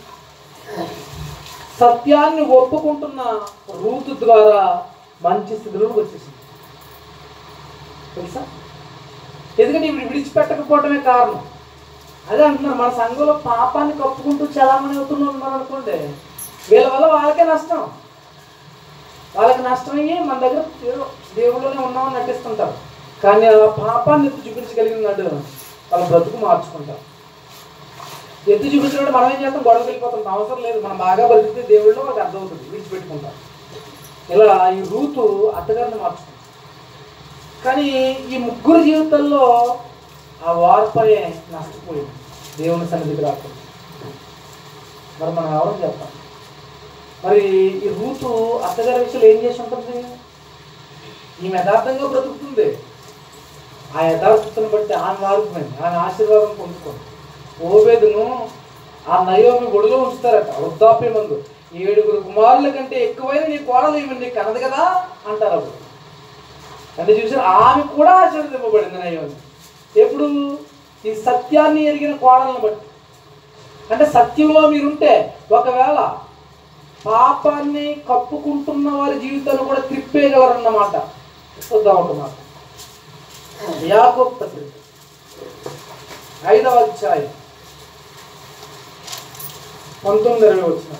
సత్యాన్ని ఒప్పుకుంటున్న రూతు ద్వారా మంచి స్థితిలోకి వచ్చేసింది తెలుసా ఎందుకంటే ఇప్పుడు విడిచిపెట్టకపోవడమే కారణం అదే అంటున్నారు మన సంఘంలో పాపాన్ని కప్పుకుంటూ చలామణి అవుతూ ఉన్నారు అనుకోండి వీళ్ళ వల్ల వాళ్ళకే నష్టం వాళ్ళకి నష్టం అయ్యి మన దగ్గర ఏదో దేవుళ్ళలోనే ఉన్నామని నటిస్తుంటారు కానీ ఆ పాపాన్ని ఎత్తి చూపించగలిగినాడు వాళ్ళ బ్రతుకు మార్చుకుంటారు ఎత్తి చూపించినప్పుడు మనం ఏం చేస్తాం గొడవకి వెళ్ళిపోతాం అవసరం లేదు మనం బాగా బ్రతికితే దేవుళ్ళు వాళ్ళకి అర్థమవుతుంది విడిచిపెట్టుకుంటాం ఇలా ఈ రూతు అత్తగారిని మార్చుకుంది కానీ ఈ ముగ్గురు జీవితాల్లో ఆ వార్పనే నష్టపోయింది దేవుని సన్నిధికి రాకుండా మరి మనం ఎవరో చెప్తాం మరి ఈ రూతు అత్తగారి విషయంలో ఏం చేసి ఉంటుంది ఈమె యథార్థంగా బ్రతుకుతుంది ఆ యథార్థతను బట్టి ఆమె మారుతుంది ఆమె ఆశీర్వాదం పొందుకుంది ఓబేదును ఆ నయోమి ఒడిలో ఉంచుతారట వృద్ధాప్య మందు ఏడుగురు కుమారుల కంటే ఎక్కువైన నీ కోడలు ఈమె నీకు కనదు కదా అంటారు అప్పుడు అంటే చూసారు ఆమె కూడా ఆశీర్వదింపబడింది నయోమి ఎప్పుడు ఈ సత్యాన్ని ఎరిగిన కోడలను బట్టి అంటే సత్యంలో మీరుంటే ఒకవేళ పాపాన్ని కప్పుకుంటున్న వారి జీవితాన్ని కూడా త్రిప్పేయగలరన్నమాట చూద్దాం ఒక మాట యాకోబు పత్రిక ఐదవ అధ్యాయం పంతొమ్మిది ఇరవై వచ్చిన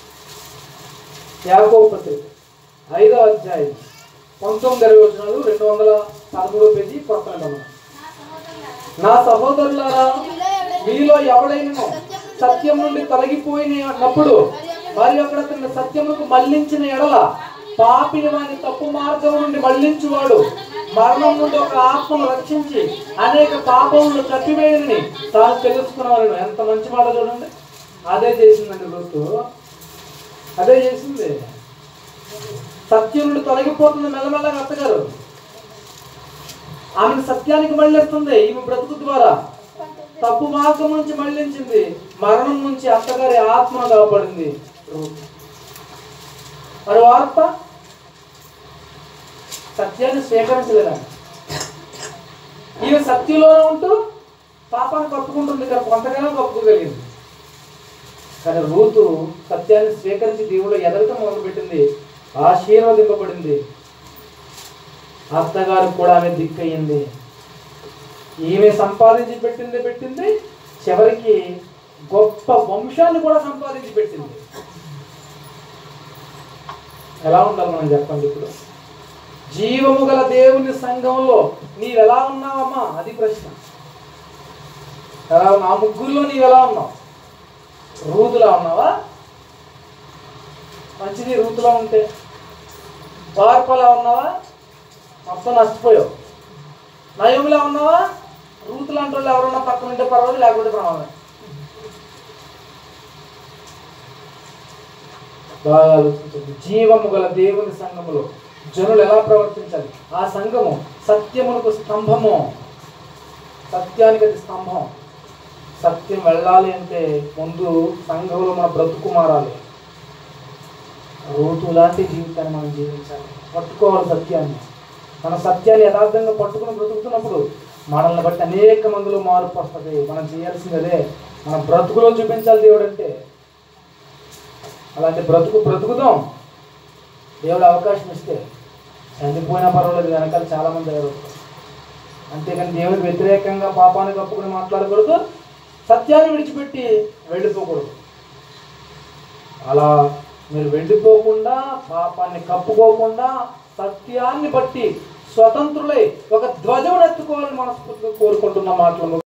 యాకోబు పత్రిక ఐదవ అధ్యాయం పంతొమ్మిది ఇరవై వచ్చినాలు రెండు వందల పదమూడో పేజీ కొత్త నిబంధన నా సహోదరులారా మీలో ఎవడైనా సత్యం నుండి తొలగిపోయినప్పుడు మరి అక్కడ అతని సత్యముకు మళ్లించిన ఎడల పాపిని వాని తప్పు మార్గం నుండి మళ్లించువాడు మరణం నుండి ఒక ఆత్మను రక్షించి అనేక పాపములను కప్పివేయని తాను తెలుసుకున్నవాడు ఎంత మంచి మాట చూడండి అదే చేసిందండి రూతు అదే చేసింది సత్యం నుండి తొలగిపోతుంది మెల్లమెల్లగా అత్తగారు ఆమెను సత్యానికి మళ్ళిస్తుంది ఈమె బ్రతుకు ద్వారా తప్పు మార్గం నుంచి మళ్ళించింది మరణం నుంచి అత్తగారి ఆత్మ కాపాడింది రూతు. మరి వార్త సత్యాన్ని స్వీకరించలేదా ఈమె సత్యంలోనే ఉంటూ పాపాన్ని కప్పుకుంటుంది కానీ కొంతకాలం కప్పుకోగలిగింది కానీ రూతు సత్యాన్ని స్వీకరించి దేవుడు ఎదగటం మొదలుపెట్టింది ఆశీర్వదింపబడింది అత్తగారు కూడా ఆమె దిక్కయింది ఈమె సంపాదించి పెట్టింది పెట్టింది చివరికి గొప్ప వంశాన్ని కూడా సంపాదించి పెట్టింది ఎలా ఉండాలి మనం చెప్పండి ఇప్పుడు జీవము గల దేవుని సంఘంలో నీవు ఎలా ఉన్నావమ్మా అది ప్రశ్న ఎలా ఉన్నావు ఆ ముగ్గురులో నీవు ఎలా ఉన్నావు రూతులా ఉన్నావా మంచిది రూతులా ఉంటే వార్పలా ఉన్నావా మొత్తం నష్టపోయావు నయములా ఉన్నావా రూతు లాంటి వాళ్ళు ఎవరన్నా పక్కన ఉంటే పర్వాలేదు లేకపోతే ప్రమాదం బాగా ఆలోచించండి జీవము గల దేవుని సంఘములో జనులు ఎలా ప్రవర్తించాలి ఆ సంఘము సత్యమునకు స్తంభము సత్యానికి అది స్తంభం సత్యం వెళ్ళాలి అంటే ముందు సంఘంలో మన బ్రతుకు మారాలి రోజు లాంటి జీవితాన్ని మనం జీవించాలి పట్టుకోవాలి సత్యాన్ని మన సత్యాన్ని యథార్థంగా పట్టుకుని బ్రతుకుతున్నప్పుడు మనల్ని బట్టి అనేక మందిలో మార్పు వస్తుంది మనం చేయాల్సింది అదే మన బ్రతుకులో చూపించాలి దేవుడు అంటే అలాంటి బ్రతుకు బ్రతుకుదాం దేవుడు అవకాశం ఇస్తే చనిపోయినా పర్వాలేదు వెనకాల చాలా మంది ఎవరు అంతేకాని దేవుడికి వ్యతిరేకంగా పాపాన్ని కప్పుకుని మాట్లాడకూడదు సత్యాన్ని విడిచిపెట్టి వెళ్ళిపోకూడదు అలా మీరు వెళ్ళిపోకుండా పాపాన్ని కప్పుకోకుండా సత్యాన్ని బట్టి స్వతంత్రులై ఒక ధ్వజం ఎత్తుకోవాలని మనస్ఫూర్తిగా కోరుకుంటున్న మాటలు